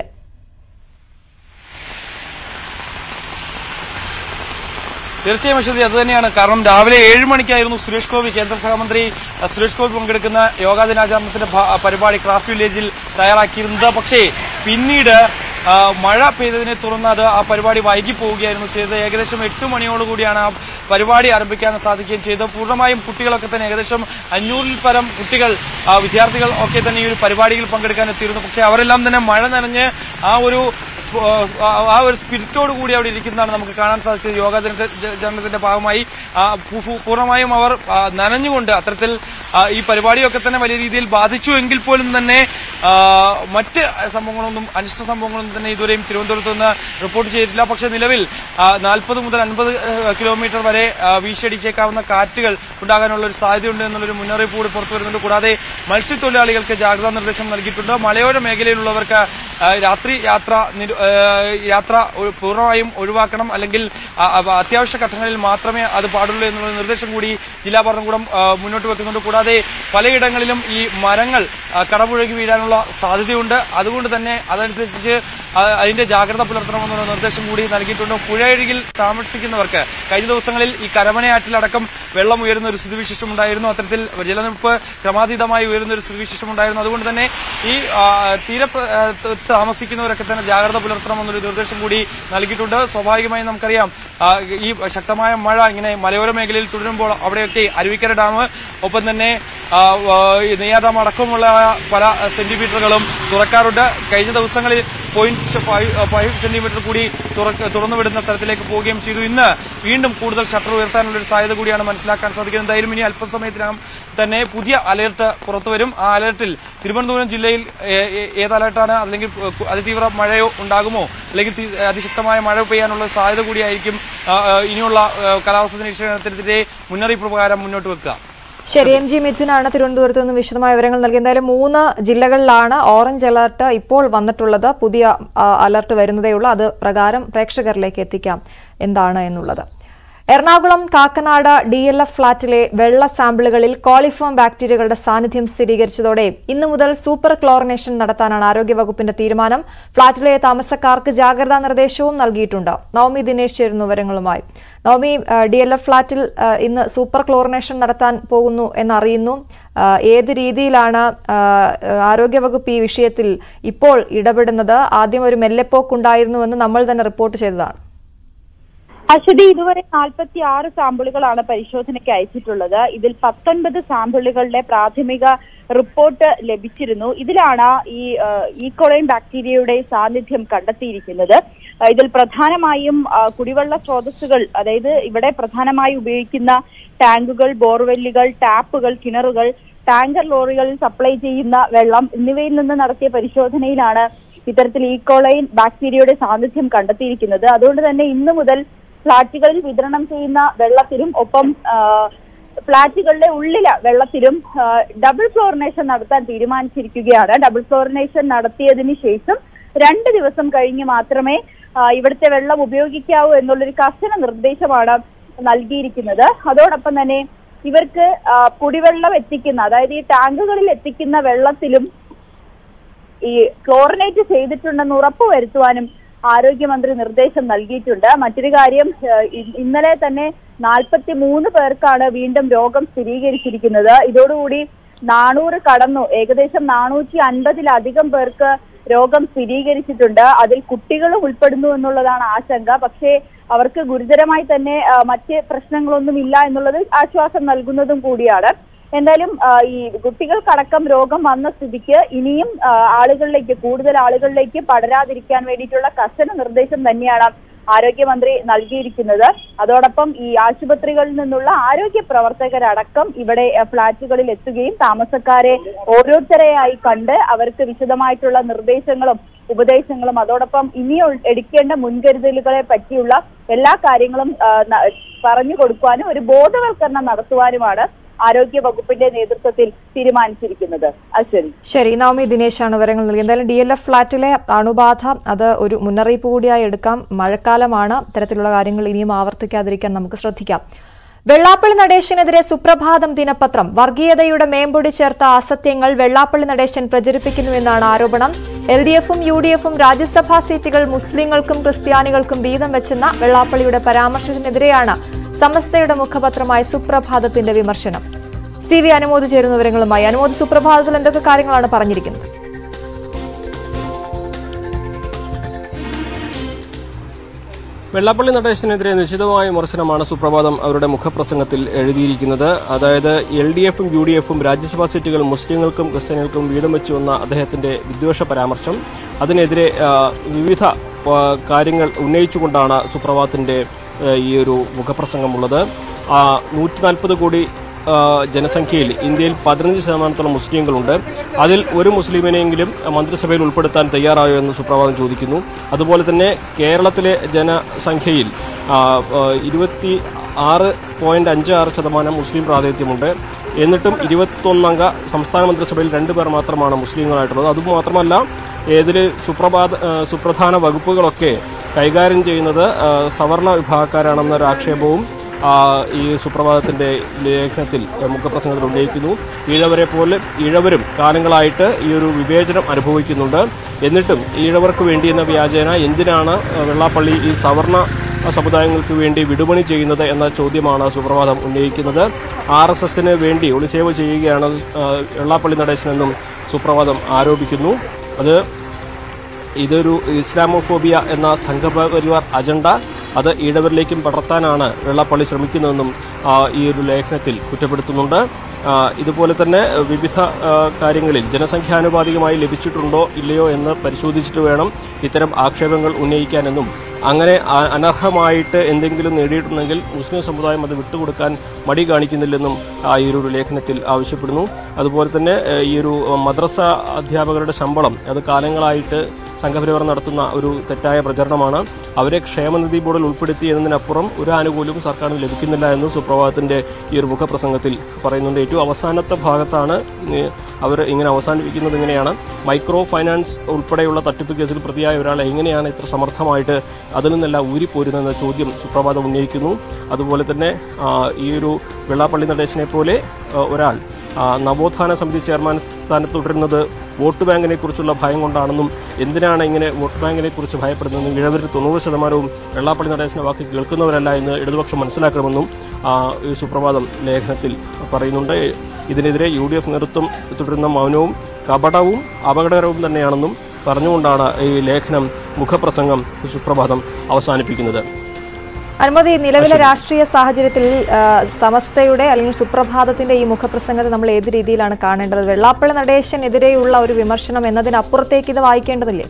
തീർച്ചയായും അശ്വതി അത് തന്നെയാണ് കാരണം രാവിലെ ഏഴ് മണിക്കായിരുന്നു സുരേഷ് ഗോപി കേന്ദ്ര സഹമന്ത്രി അഹ് സുരേഷ് ഗോപി പങ്കെടുക്കുന്ന യോഗാ ദിനാചരണത്തിന്റെ ഭ- പരിപാടി ക്രാഫ്റ്റ് വില്ലേജിൽ തയ്യാറാക്കിയിരുന്നത് പക്ഷേ പിന്നീട് ആ, മഴ പെയ്തതിനെ തുടർന്ന് അത് ആ പരിപാടി വൈകി പോവുകയായിരുന്നു ചെയ്തത് ഏകദേശം എട്ട് മണിയോടുകൂടിയാണ് ആ പരിപാടി ആരംഭിക്കാൻ സാധിക്കുകയും ചെയ്തത് പൂർണ്ണമായും കുട്ടികളൊക്കെ തന്നെ ഏകദേശം അഞ്ഞൂറിൽ പരം കുട്ടികൾ ആ, വിദ്യാർത്ഥികൾ ഒക്കെ തന്നെ ഈ ഒരു പരിപാടിയിൽ പങ്കെടുക്കാൻ എത്തിയിരുന്നു പക്ഷേ അവരെല്ലാം തന്നെ മഴ നനഞ്ഞ് ആ ഒരു സ്പ- ആ ആ ഒരു സ്പിരിറ്റോട് കൂടി അവിടെ ഇരിക്കുന്നതാണ് നമുക്ക് കാണാൻ സാധിച്ചത് യോഗാ ദിനത്തെ- ജ- ജനത്തിന്റെ ഭാഗമായി ആ, പൂ- പൂ- പൂർണ്ണമായും അവർ ആ, നനഞ്ഞുകൊണ്ട് അത്തരത്തിൽ ആ, ഈ പരിപാടിയൊക്കെ തന്നെ വലിയ രീതിയിൽ ബാധിച്ചു എങ്കിൽ പോലും തന്നെ ആ, മറ്റ് സംഭവങ്ങളൊന്നും അനിഷ്ട സംഭവങ്ങളൊന്നും തന്നെ ഇതുവരെയും തിരുവനന്തപുരത്ത് നിന്ന് റിപ്പോർട്ട് ചെയ്തിട്ടില്ല പക്ഷേ നിലവിൽ നാൽപ്പത് മുതൽ അൻപത് കിലോമീറ്റർ വരെ ആ, വീശിയടിച്ചേക്കാവുന്ന കാറ്റുകൾ ഉണ്ടാകാനുള്ള ഒരു സാധ്യതയുണ്ട് എന്നുള്ളൊരു മുന്നറിയിപ്പ് കൂടി പുറത്തു വരുന്നുണ്ട് കൂടാതെ മത്സ്യത്തൊഴിലാളികൾക്ക് ജാഗ്രതാ നിർദ്ദേശം നൽകിയിട്ടുണ്ട് മലയോര മേഖലയിലുള്ളവർക്ക് ആ, രാത്രി യാത്ര നിരു- ആ, യാത്ര ഒ- പൂർണ്ണമായും ഒഴിവാക്കണം അല്ലെങ്കിൽ ആ, അവ- അത്യാവശ്യ ഘട്ടങ്ങളിൽ മാത്രമേ അത് പാടുള്ളൂ എന്നുള്ള നിർദ്ദേശം കൂടി ജില്ലാ ഭരണകൂടം ആ, മുന്നോട്ട് വെക്കുന്നുണ്ട് കൂടാതെ പലയിടങ്ങളിലും ഈ മരങ്ങൾ ആ, കടപുഴകി വീഴാനുള്ള സാധ്യതയുണ്ട് അതുകൊണ്ട് തന്നെ അതനുസരിച്ച് ആ- അതിന്റെ ജാഗ്രത പുലർത്തണമെന്നുള്ള നിർദ്ദേശം കൂടി നൽകിയിട്ടുണ്ട് പുഴയരികിൽ താമസിക്കുന്നവർക്ക് കഴിഞ്ഞ ദിവസങ്ങളിൽ ഈ കരമനയാറ്റിലടക്കം വെള്ളം ഉയരുന്ന ഒരു സ്ഥിതിവിശേഷം ഉണ്ടായിരുന്നു അത്തരത്തിൽ ജലനിരപ്പ് ക്രമാതീതമായി ഉയരുന്ന ഒരു സ്ഥിതിവിശേഷം ഉണ്ടായിരുന്നു അതുകൊണ്ട് തന്നെ ഈ ആ, തീര പ്ര- ആ, ത- താമസിക്കുന്നവരൊക്കെ തന്നെ ജാഗ്രത പുലർത്തണമെന്നൊരു നിർദ്ദേശം കൂടി നൽകിയിട്ടുണ്ട് സ്വാഭാവികമായും നമുക്കറിയാം ആ, ഈ ശക്തമായ മഴ ഇങ്ങനെ മലയോര മേഖലയിൽ തുടരുമ്പോൾ അവിടെയൊക്കെ അരുവിക്കര ഡാം ഒപ്പം തന്നെ ആ, ആ, ഈ നെയ്യാർ ഡാം അടക്കമുള്ള പല സെന്റിമീറ്ററുകളും തുറക്കാറുണ്ട് കഴിഞ്ഞ ദിവസങ്ങളിൽ പോയിന്റ് ഫൈവ് ഫൈവ് സെന്റിമീറ്റർ കൂടി തുറക്ക- തുറന്നുവിടുന്ന തരത്തിലേക്ക് പോവുകയും ചെയ്തു ഇന്ന് വീണ്ടും കൂടുതൽ ഷട്ടർ ഉയർത്താനുള്ള ഒരു സാധ്യത കൂടിയാണ് മനസ്സിലാക്കാൻ സാധിക്കുന്നത് എന്തായാലും ഇനി അല്പസമയത്തിനകം തന്നെ പുതിയ അലർട്ട് പുറത്തുവരും ആ അലർട്ടിൽ തിരുവനന്തപുരം ജില്ലയിൽ ഏ- ഏ- ഏത് അലർട്ടാണ് അല്ലെങ്കിൽ കു- അതിതീവ്ര മഴയോ ഉണ്ടാകുമോ അല്ലെങ്കിൽ തി- അതിശക്തമായ മഴ പെയ്യാനുള്ള സാധ്യത കൂടിയായിരിക്കും ആ, ആ, ഇനിയുള്ള ആ, കാലാവസ്ഥാ നിരീക്ഷണത്തിന്റെ മുന്നറിയിപ്പ് പ്രകാരം മുന്നോട്ട് വെക്കുക ശരി എം ജി മിഥുനാണ് തിരുവനന്തപുരത്ത് നിന്ന് വിശദമായ വിവരങ്ങൾ നൽകി എന്തായാലും മൂന്ന് ജില്ലകളിലാണ് ഓറഞ്ച് അലർട്ട് ഇപ്പോൾ വന്നിട്ടുള്ളത് പുതിയ ആ, അലർട്ട് വരുന്നതേയുള്ളൂ അത് പ്രകാരം പ്രേക്ഷകരിലേക്ക് എത്തിക്കാം എന്താണ് എന്നുള്ളത് Ernakulam Kakkanad D L F ഫ്ളാറ്റിലെ വെള്ള സാമ്പിളുകളിൽ കോളിഫോം ബാക്ടീരിയകളുടെ സാന്നിധ്യം സ്ഥിരീകരിച്ചതോടെ ഇന്നു മുതൽ സൂപ്പർ ക്ലോറിനേഷൻ നടത്താനാണ് ആരോഗ്യവകുപ്പിന്റെ തീരുമാനം ഫ്ളാറ്റിലെ താമസക്കാർക്ക് ജാഗ്രതാ നിർദ്ദേശവും നൽകിയിട്ടുണ്ട് നവമി ദിനേശ് ചേരുന്നു വിവരങ്ങളുമായി നവമി ഡി എൽ എഫ് ഫ്ളാറ്റിൽ ആ, ഇന്ന് സൂപ്പർ ക്ലോറിനേഷൻ നടത്താൻ പോകുന്നു എന്നറിയുന്നു ആ, ഏത് രീതിയിലാണ് ആ, ആരോഗ്യവകുപ്പ് ഈ വിഷയത്തിൽ ഇപ്പോൾ ഇടപെടുന്നത് ആദ്യം ഒരു മെല്ലെപ്പോക്കുണ്ടായിരുന്നുവെന്ന് നമ്മൾ തന്നെ റിപ്പോർട്ട് ചെയ്തതാണ് അശ്വതി ഇതുവരെ നാൽപ്പത്തി ആറ് സാമ്പിളുകളാണ് പരിശോധനയ്ക്ക് അയച്ചിട്ടുള്ളത് ഇതിൽ പത്തൊൻപത് സാമ്പിളുകളുടെ പ്രാഥമിക റിപ്പോർട്ട് ലഭിച്ചിരുന്നു ഇതിലാണ് ഈ ഈക്കോളൈൻ ബാക്ടീരിയയുടെ സാന്നിധ്യം കണ്ടെത്തിയിരിക്കുന്നത് ആ, ഇതിൽ പ്രധാനമായും ആ, കുടിവെള്ള സ്രോതസ്സുകൾ അതായത് ഇവിടെ പ്രധാനമായി ഉപയോഗിക്കുന്ന ടാങ്കുകൾ ബോർവെല്ലുകൾ ടാപ്പുകൾ കിണറുകൾ ടാങ്കർ ലോറികളിൽ സപ്ലൈ ചെയ്യുന്ന വെള്ളം എന്നിവയിൽ നിന്ന് നടത്തിയ പരിശോധനയിലാണ് ഇത്തരത്തിൽ ഈക്കോളൈൻ ബാക്ടീരിയയുടെ സാന്നിധ്യം കണ്ടെത്തിയിരിക്കുന്നത് അതുകൊണ്ട് തന്നെ ഇന്നു മുതൽ ഫ്ളാറ്റുകളിൽ വിതരണം ചെയ്യുന്ന വെള്ളത്തിലും ഒപ്പം ആ, ഫ്ളാറ്റുകളുടെ ഉള്ളിലെ വെള്ളത്തിലും ആ, ഡബിൾ ഫ്ലോറിനേഷൻ നടത്താൻ തീരുമാനിച്ചിരിക്കുകയാണ് ഡബിൾ ഫ്ലോറിനേഷൻ നടത്തിയതിനു ശേഷം രണ്ട് ദിവസം കഴിഞ്ഞ് മാത്രമേ ആ, ഇവിടുത്തെ വെള്ളം ഉപയോഗിക്കാവൂ എന്നുള്ളൊരു കർശന നിർദ്ദേശമാണ് നൽകിയിരിക്കുന്നത് അതോടൊപ്പം തന്നെ ഇവർക്ക് ആ, കുടിവെള്ളം എത്തിക്കുന്ന അതായത് ഈ ടാങ്കുകളിൽ എത്തിക്കുന്ന വെള്ളത്തിലും ഈ ക്ലോറിനേറ്റ് ചെയ്തിട്ടുണ്ടെന്ന് ഉറപ്പുവരുത്തുവാനും ആരോഗ്യമന്ത്രി നിർദ്ദേശം നൽകിയിട്ടുണ്ട് മറ്റൊരു കാര്യം ഏഹ്, ഇ- ഇന്നലെ തന്നെ നാൽപ്പത്തി മൂന്ന് പേർക്കാണ് വീണ്ടും രോഗം സ്ഥിരീകരിച്ചിരിക്കുന്നത് ഇതോടുകൂടി നാനൂറ് കടന്നു ഏകദേശം നാനൂറ്റി അൻപതിലധികം പേർക്ക് രോഗം സ്ഥിരീകരിച്ചിട്ടുണ്ട് അതിൽ കുട്ടികളും ഉൾപ്പെടുന്നു എന്നുള്ളതാണ് ആശങ്ക പക്ഷേ അവർക്ക് ഗുരുതരമായി തന്നെ ആ, മറ്റ് പ്രശ്നങ്ങളൊന്നും ഇല്ല എന്നുള്ളത് ആശ്വാസം നൽകുന്നതും കൂടിയാണ് എന്തായാലും ആ, ഈ കുട്ടികൾക്കടക്കം രോഗം വന്ന സ്ഥിതിക്ക് ഇനിയും ആ, ആളുകളിലേക്ക് കൂടുതൽ ആളുകളിലേക്ക് പടരാതിരിക്കാൻ വേണ്ടിയിട്ടുള്ള കർശന നിർദ്ദേശം തന്നെയാണ് ആരോഗ്യമന്ത്രി നൽകിയിരിക്കുന്നത് അതോടൊപ്പം ഈ ആശുപത്രികളിൽ നിന്നുള്ള ആരോഗ്യ പ്രവർത്തകരടക്കം ഇവിടെ ആ, ഫ്ളാറ്റുകളിൽ എത്തുകയും താമസക്കാരെ ഓരോരുത്തരെയായി കണ്ട് അവർക്ക് വിശദമായിട്ടുള്ള നിർദ്ദേശങ്ങളും ഉപദേശങ്ങളും അതോടൊപ്പം ഇനി ഉൾ- എടുക്കേണ്ട മുൻകരുതലുകളെ പറ്റിയുള്ള എല്ലാ കാര്യങ്ങളും ആ, ന- പറഞ്ഞു കൊടുക്കുവാനും ഒരു ബോധവൽക്കരണം നടത്തുവാനുമാണ് ആരോഗ്യ വകുപ്പിന്റെ നേതൃത്വത്തിൽ തീരുമാനിച്ചിരിക്കുന്നത് അശ്വതി ശരി നവമി ദിനേശാണ് വിവരങ്ങൾ നൽകിയത് എന്തായാലും ഡി എൽ എഫ് ഫ്ളാറ്റിലെ അണുബാധ അത് ഒരു മുന്നറിയിപ്പ് കൂടിയായി എടുക്കാം മഴക്കാലമാണ് ഇത്തരത്തിലുള്ള കാര്യങ്ങൾ ഇനിയും ആവർത്തിക്കാതിരിക്കാൻ നമുക്ക് ശ്രദ്ധിക്കാം വെള്ളാപ്പള്ളി നടേശനെതിരെ സുപ്രഭാതം ദിനപത്രം വർഗീയതയുടെ മേമ്പൊടി ചേർത്ത അസത്യങ്ങൾ വെള്ളാപ്പള്ളി നടേശൻ പ്രചരിപ്പിക്കുന്നുവെന്നാണ് ആരോപണം എൽ ഡി എഫും യു ഡി എഫും രാജ്യസഭാ സീറ്റുകൾ മുസ്ലിങ്ങൾക്കും ക്രിസ്ത്യാനികൾക്കും വീതം വെച്ചെന്ന വെള്ളാപ്പള്ളിയുടെ പരാമർശത്തിനെതിരെയാണ് സമസ്തയുടെ മുഖപത്രമായ സുപ്രഭാതത്തിന്റെ വിമർശനം സി വി അനുമോദ് ചേരുന്ന വിവരങ്ങളുമായി അനുമോദ് സുപ്രഭാതത്തിൽ എന്തൊക്കെ കാര്യങ്ങളാണ് പറഞ്ഞിരിക്കുന്നത് വെള്ളാപ്പള്ളി നടേശനെതിരെ നിശിതമായ വിമർശനമാണ് സുപ്രഭാതം അവരുടെ മുഖപ്രസംഗത്തിൽ എഴുതിയിരിക്കുന്നത് അതായത് എൽ ഡി എഫും യു ഡി എഫും രാജ്യസഭാ സീറ്റുകൾ മുസ്ലിങ്ങൾക്കും ക്രിസ്ത്യാനികൾക്കും വീതം വെച്ചു വന്ന അദ്ദേഹത്തിന്റെ വിദ്വേഷ പരാമർശം അതിനെതിരെ ആ, വിവിധ ആ, കാര്യങ്ങൾ ഉന്നയിച്ചുകൊണ്ടാണ് സുപ്രഭാതത്തിന്റെ ആ, ഈ ഒരു മുഖപ്രസംഗമുള്ളത് നൂറ്റി നാൽപ്പത് കോടി ആ, ജനസംഖ്യയിൽ ഇന്ത്യയിൽ പതിനഞ്ച് ശതമാനത്തോളം മുസ്ലിങ്ങളുണ്ട് അതിൽ ഒരു മുസ്ലിമിനെങ്കിലും മന്ത്രിസഭയിൽ ഉൾപ്പെടുത്താൻ തയ്യാറായോ എന്ന് സുപ്രഭാതം ചോദിക്കുന്നു അതുപോലെ തന്നെ കേരളത്തിലെ ജനസംഖ്യയിൽ ആ, ആ, ഇരുപത്തി ആറ് പോയിന്റ് അഞ്ച് ആറ് ശതമാനം മുസ്ലിം പ്രാതിനിധ്യമുണ്ട് എന്നിട്ടും ഇരുപത്തൊന്നംഗ സംസ്ഥാന മന്ത്രിസഭയിൽ രണ്ട് പേർ മാത്രമാണ് മുസ്ലിങ്ങളായിട്ടുള്ളത് അതുമാത്രമല്ല ഏതിൽ സുപ്രഭാത ആ, സുപ്രധാന വകുപ്പുകളൊക്കെ കൈകാര്യം ചെയ്യുന്നത് ആ, സവർണ വിഭാഗക്കാരാണെന്നൊരു ആക്ഷേപവും ആ, ഈ സുപ്രഭാതത്തിന്റെ ലേഖനത്തിൽ മുഖപ്രസംഗത്തിൽ ഉന്നയിക്കുന്നു ഈഴവരെ പോലെ ഈഴവരും കാലങ്ങളായിട്ട് ഈ ഒരു വിവേചനം അനുഭവിക്കുന്നുണ്ട് എന്നിട്ടും ഈഴവർക്ക് വേണ്ടി എന്ന വ്യാജേന എന്തിനാണ് വെള്ളാപ്പള്ളി ഈ സവർണ സമുദായങ്ങൾക്ക് വേണ്ടി വിടുപണി ചെയ്യുന്നത് എന്ന ചോദ്യമാണ് സുപ്രഭാതം ഉന്നയിക്കുന്നത് ആർ എസ് എസിന് വേണ്ടി ഒളിസേവ ചെയ്യുകയാണ് ആ, വെള്ളാപ്പള്ളി നടേശനെന്നും സുപ്രഭാതം ആരോപിക്കുന്നു അത് ഇതൊരു ഇസ്ലാമോഫോബിയ എന്ന സംഘപരിവാർ അജണ്ട അത് ഈഴവരിലേക്കും പടർത്താനാണ് വെള്ളാപ്പള്ളി ശ്രമിക്കുന്നതെന്നും ആ, ഈ ഒരു ലേഖനത്തിൽ കുറ്റപ്പെടുത്തുന്നുണ്ട് ആ, ഇതുപോലെ തന്നെ വിവിധ ആ, കാര്യങ്ങളിൽ ജനസംഖ്യാനുപാതികമായി ലഭിച്ചിട്ടുണ്ടോ ഇല്ലയോ എന്ന് പരിശോധിച്ചിട്ട് വേണം ഇത്തരം ആക്ഷേപങ്ങൾ ഉന്നയിക്കാനെന്നും അങ്ങനെ അ- അനർഹമായിട്ട് എന്തെങ്കിലും നേടിയിട്ടുണ്ടെങ്കിൽ മുസ്ലിം സമുദായം അത് വിട്ടുകൊടുക്കാൻ മടി കാണിക്കുന്നില്ലെന്നും ആ ഈ ഒരു ലേഖനത്തിൽ ആവശ്യപ്പെടുന്നു അതുപോലെ തന്നെ ഏഹ്, ഈ ഒരു മദ്രസ അധ്യാപകരുടെ ശമ്പളം അത് കാലങ്ങളായിട്ട് സംഘപരിവാർ നടത്തുന്ന ഒരു തെറ്റായ പ്രചരണമാണ് അവരെ ക്ഷേമനിധി ബോർഡിൽ ഉൾപ്പെടുത്തി എന്നതിനപ്പുറം ഒരു ആനുകൂല്യവും സർക്കാരിന് ലഭിക്കുന്നില്ല എന്നും സുപ്രഭാതത്തിന്റെ ഈ ഒരു മുഖപ്രസംഗത്തിൽ പറയുന്നുണ്ട് ഏറ്റവും അവസാനത്തെ ഭാഗത്താണ് അവർ ഇങ്ങനെ അവസാനിപ്പിക്കുന്നത് ഇങ്ങനെയാണ് മൈക്രോ ഫൈനാൻസ് ഉൾപ്പെടെയുള്ള തട്ടിപ്പ് കേസിൽ പ്രതിയായ ഒരാൾ എങ്ങനെയാണ് ഇത്ര സമർത്ഥമായിട്ട് അതിൽ നിന്നെല്ലാം ഊരിപ്പോരുന്നതെന്ന ചോദ്യം സുപ്രഭാതം ഉന്നയിക്കുന്നു അതുപോലെ തന്നെ ആ, ഈ ഒരു വെള്ളാപ്പള്ളി നടേശനെ പോലെ ആ, ഒരാൾ ആ, നവോത്ഥാന സമിതി ചെയർമാൻ സ്ഥാനത്ത് തുടരുന്നത് വോട്ട് ബാങ്കിനെ കുറിച്ചുള്ള ഭയം കൊണ്ടാണെന്നും എന്തിനാണ് ഇങ്ങനെ വോട്ട് ബാങ്കിനെ കുറിച്ച് ഭയപ്പെടുന്നതെന്നും ഇഴവരിൽ തൊണ്ണൂറ് ശതമാനവും വെള്ളാപ്പള്ളി നടേശന്റെ വാക്ക് കേൾക്കുന്നവരല്ല എന്ന് ഇടതുപക്ഷം മനസ്സിലാക്കണമെന്നും ആ, ഈ സുപ്രഭാതം ലേഖനത്തിൽ പറയുന്നുണ്ട് ഇതിനെതിരെ യു ഡി എഫ് നേതൃത്വം തുടരുന്ന മൗനവും കപടവും അപകടകരവും തന്നെയാണെന്നും പറഞ്ഞുകൊണ്ടാണ് ഈ ലേഖനം മുഖപ്രസംഗം സുപ്രഭാതം അവസാനിപ്പിക്കുന്നത് അനുമതി നിലവിലെ രാഷ്ട്രീയ സാഹചര്യത്തിൽ ആ, സമസ്തയുടെ അല്ലെങ്കിൽ സുപ്രഭാതത്തിന്റെ ഈ മുഖപ്രസംഗത്തെ നമ്മൾ ഏത് രീതിയിലാണ് കാണേണ്ടത് വെള്ളാപ്പള്ളി നടേശനെതിരെയുള്ള ഒരു വിമർശനം എന്നതിനപ്പുറത്തേക്ക് ഇത് വായിക്കേണ്ടതില്ലേ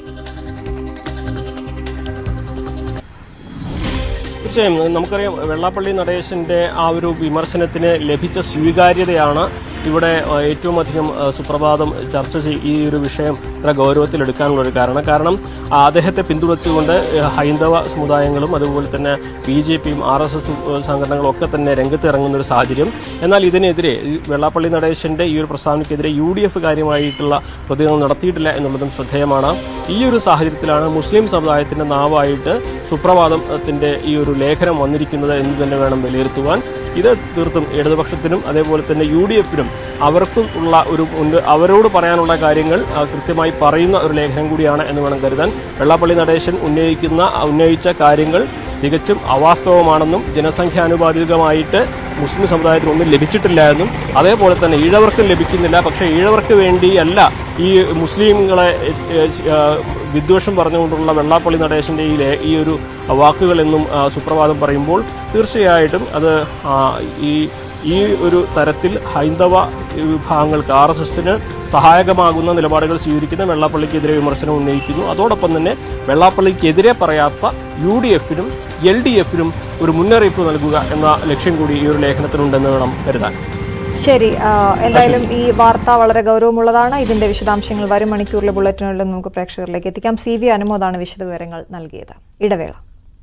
തീർച്ചയായും നമുക്കറിയാം വെള്ളാപ്പള്ളി നടേശന്റെ ആ ഒരു വിമർശനത്തിന് ലഭിച്ച സ്വീകാര്യതയാണ് ഇവിടെ ആ, ഏറ്റവും അധികം ആ, സുപ്രഭാതം ചർച്ച ചെയ് ഈ ഒരു വിഷയം ഇത്ര ഗൗരവത്തിലെടുക്കാനുള്ള ഒരു കാരണം കാരണം ആ, അദ്ദേഹത്തെ പിന്തുണച്ചുകൊണ്ട് ആ, ഹൈന്ദവ സമുദായങ്ങളും അതുപോലെ തന്നെ ബി ജെ പിയും ആർ എസ് എസ് സംഘടനകളും ഒക്കെ തന്നെ രംഗത്ത് ഇറങ്ങുന്ന ഒരു സാഹചര്യം എന്നാൽ ഇതിനെതിരെ ഈ വെള്ളാപ്പള്ളി നടേശന്റെ ഈ ഒരു പ്രസ്താവനയ്ക്കെതിരെ യു ഡി എഫ് കാര്യമായിട്ടുള്ള പ്രതികരണം നടത്തിയിട്ടില്ല എന്നുള്ളതും ശ്രദ്ധേയമാണ് ഈ ഒരു സാഹചര്യത്തിലാണ് മുസ്ലിം സമുദായത്തിന്റെ നാവായിട്ട് സുപ്രഭാതത്തിന്റെ ഈ ഒരു ലേഖനം വന്നിരിക്കുന്നത് എന്ന് തന്നെ വേണം വിലയിരുത്തുവാൻ ഇത് തീർത്തും ഇടതുപക്ഷത്തിനും അതേപോലെ തന്നെ യു ഡി എഫിനും അവർക്കും ഉള്ള ഒരു മുൻപ് അവരോട് പറയാനുള്ള കാര്യങ്ങൾ ആ, കൃത്യമായി പറയുന്ന ഒരു ലേഖനം കൂടിയാണ് എന്ന് വേണം കരുതാൻ വെള്ളാപ്പള്ളി നടേശൻ ഉന്നയിക്കുന്ന ഉന്നയിച്ച കാര്യങ്ങൾ തികച്ചും അവാസ്തവമാണെന്നും ജനസംഖ്യാനുപാതികമായിട്ട് മുസ്ലിം സമുദായത്തിന് ഒന്നും ലഭിച്ചിട്ടില്ല എന്നും അതേപോലെ തന്നെ ഈഴവർക്കും ലഭിക്കുന്നില്ല പക്ഷേ ഈഴവർക്ക് വേണ്ടിയല്ല ഈ മുസ്ലിങ്ങളെ ഏ, ആ, വിദ്വേഷം പറഞ്ഞുകൊണ്ടുള്ള വെള്ളാപ്പള്ളി നടേശന്റെ ഈ ലേ- ഈ ഒരു വാക്കുകളെന്നും ആ, സുപ്രഭാതം പറയുമ്പോൾ തീർച്ചയായിട്ടും അത് ആ, ഈ ഈ ഒരു തരത്തിൽ ഹൈന്ദവ വിഭാഗങ്ങൾക്ക് ആർ എസ് എസിന് സഹായകമാകുന്ന നിലപാടുകൾ സ്വീകരിക്കുന്ന വെള്ളാപ്പള്ളിക്കെതിരെ വിമർശനം ഉന്നയിക്കുന്നു അതോടൊപ്പം തന്നെ വെള്ളാപ്പള്ളിക്കെതിരെ പറയാത്ത യു ഡി എഫിനും എൽ ഡി എഫിനും ഒരു മുന്നറിയിപ്പ് നൽകുക എന്ന ലക്ഷ്യം കൂടി ഈ ഒരു ലേഖനത്തിനുണ്ടെന്ന് വേണം കരുതാൻ ശരി ആ, എന്തായാലും ഈ വാർത്ത വളരെ ഗൗരവമുള്ളതാണ് ഇതിന്റെ വിശദാംശങ്ങൾ വരും മണിക്കൂറിലെ ബുള്ളറ്റിനുള്ളിൽ നമുക്ക് പ്രേക്ഷകരിലേക്ക് എത്തിക്കാം സി വി അനുമോദാണ് വിശദവിവരങ്ങൾ നൽകിയത് ഇടവേള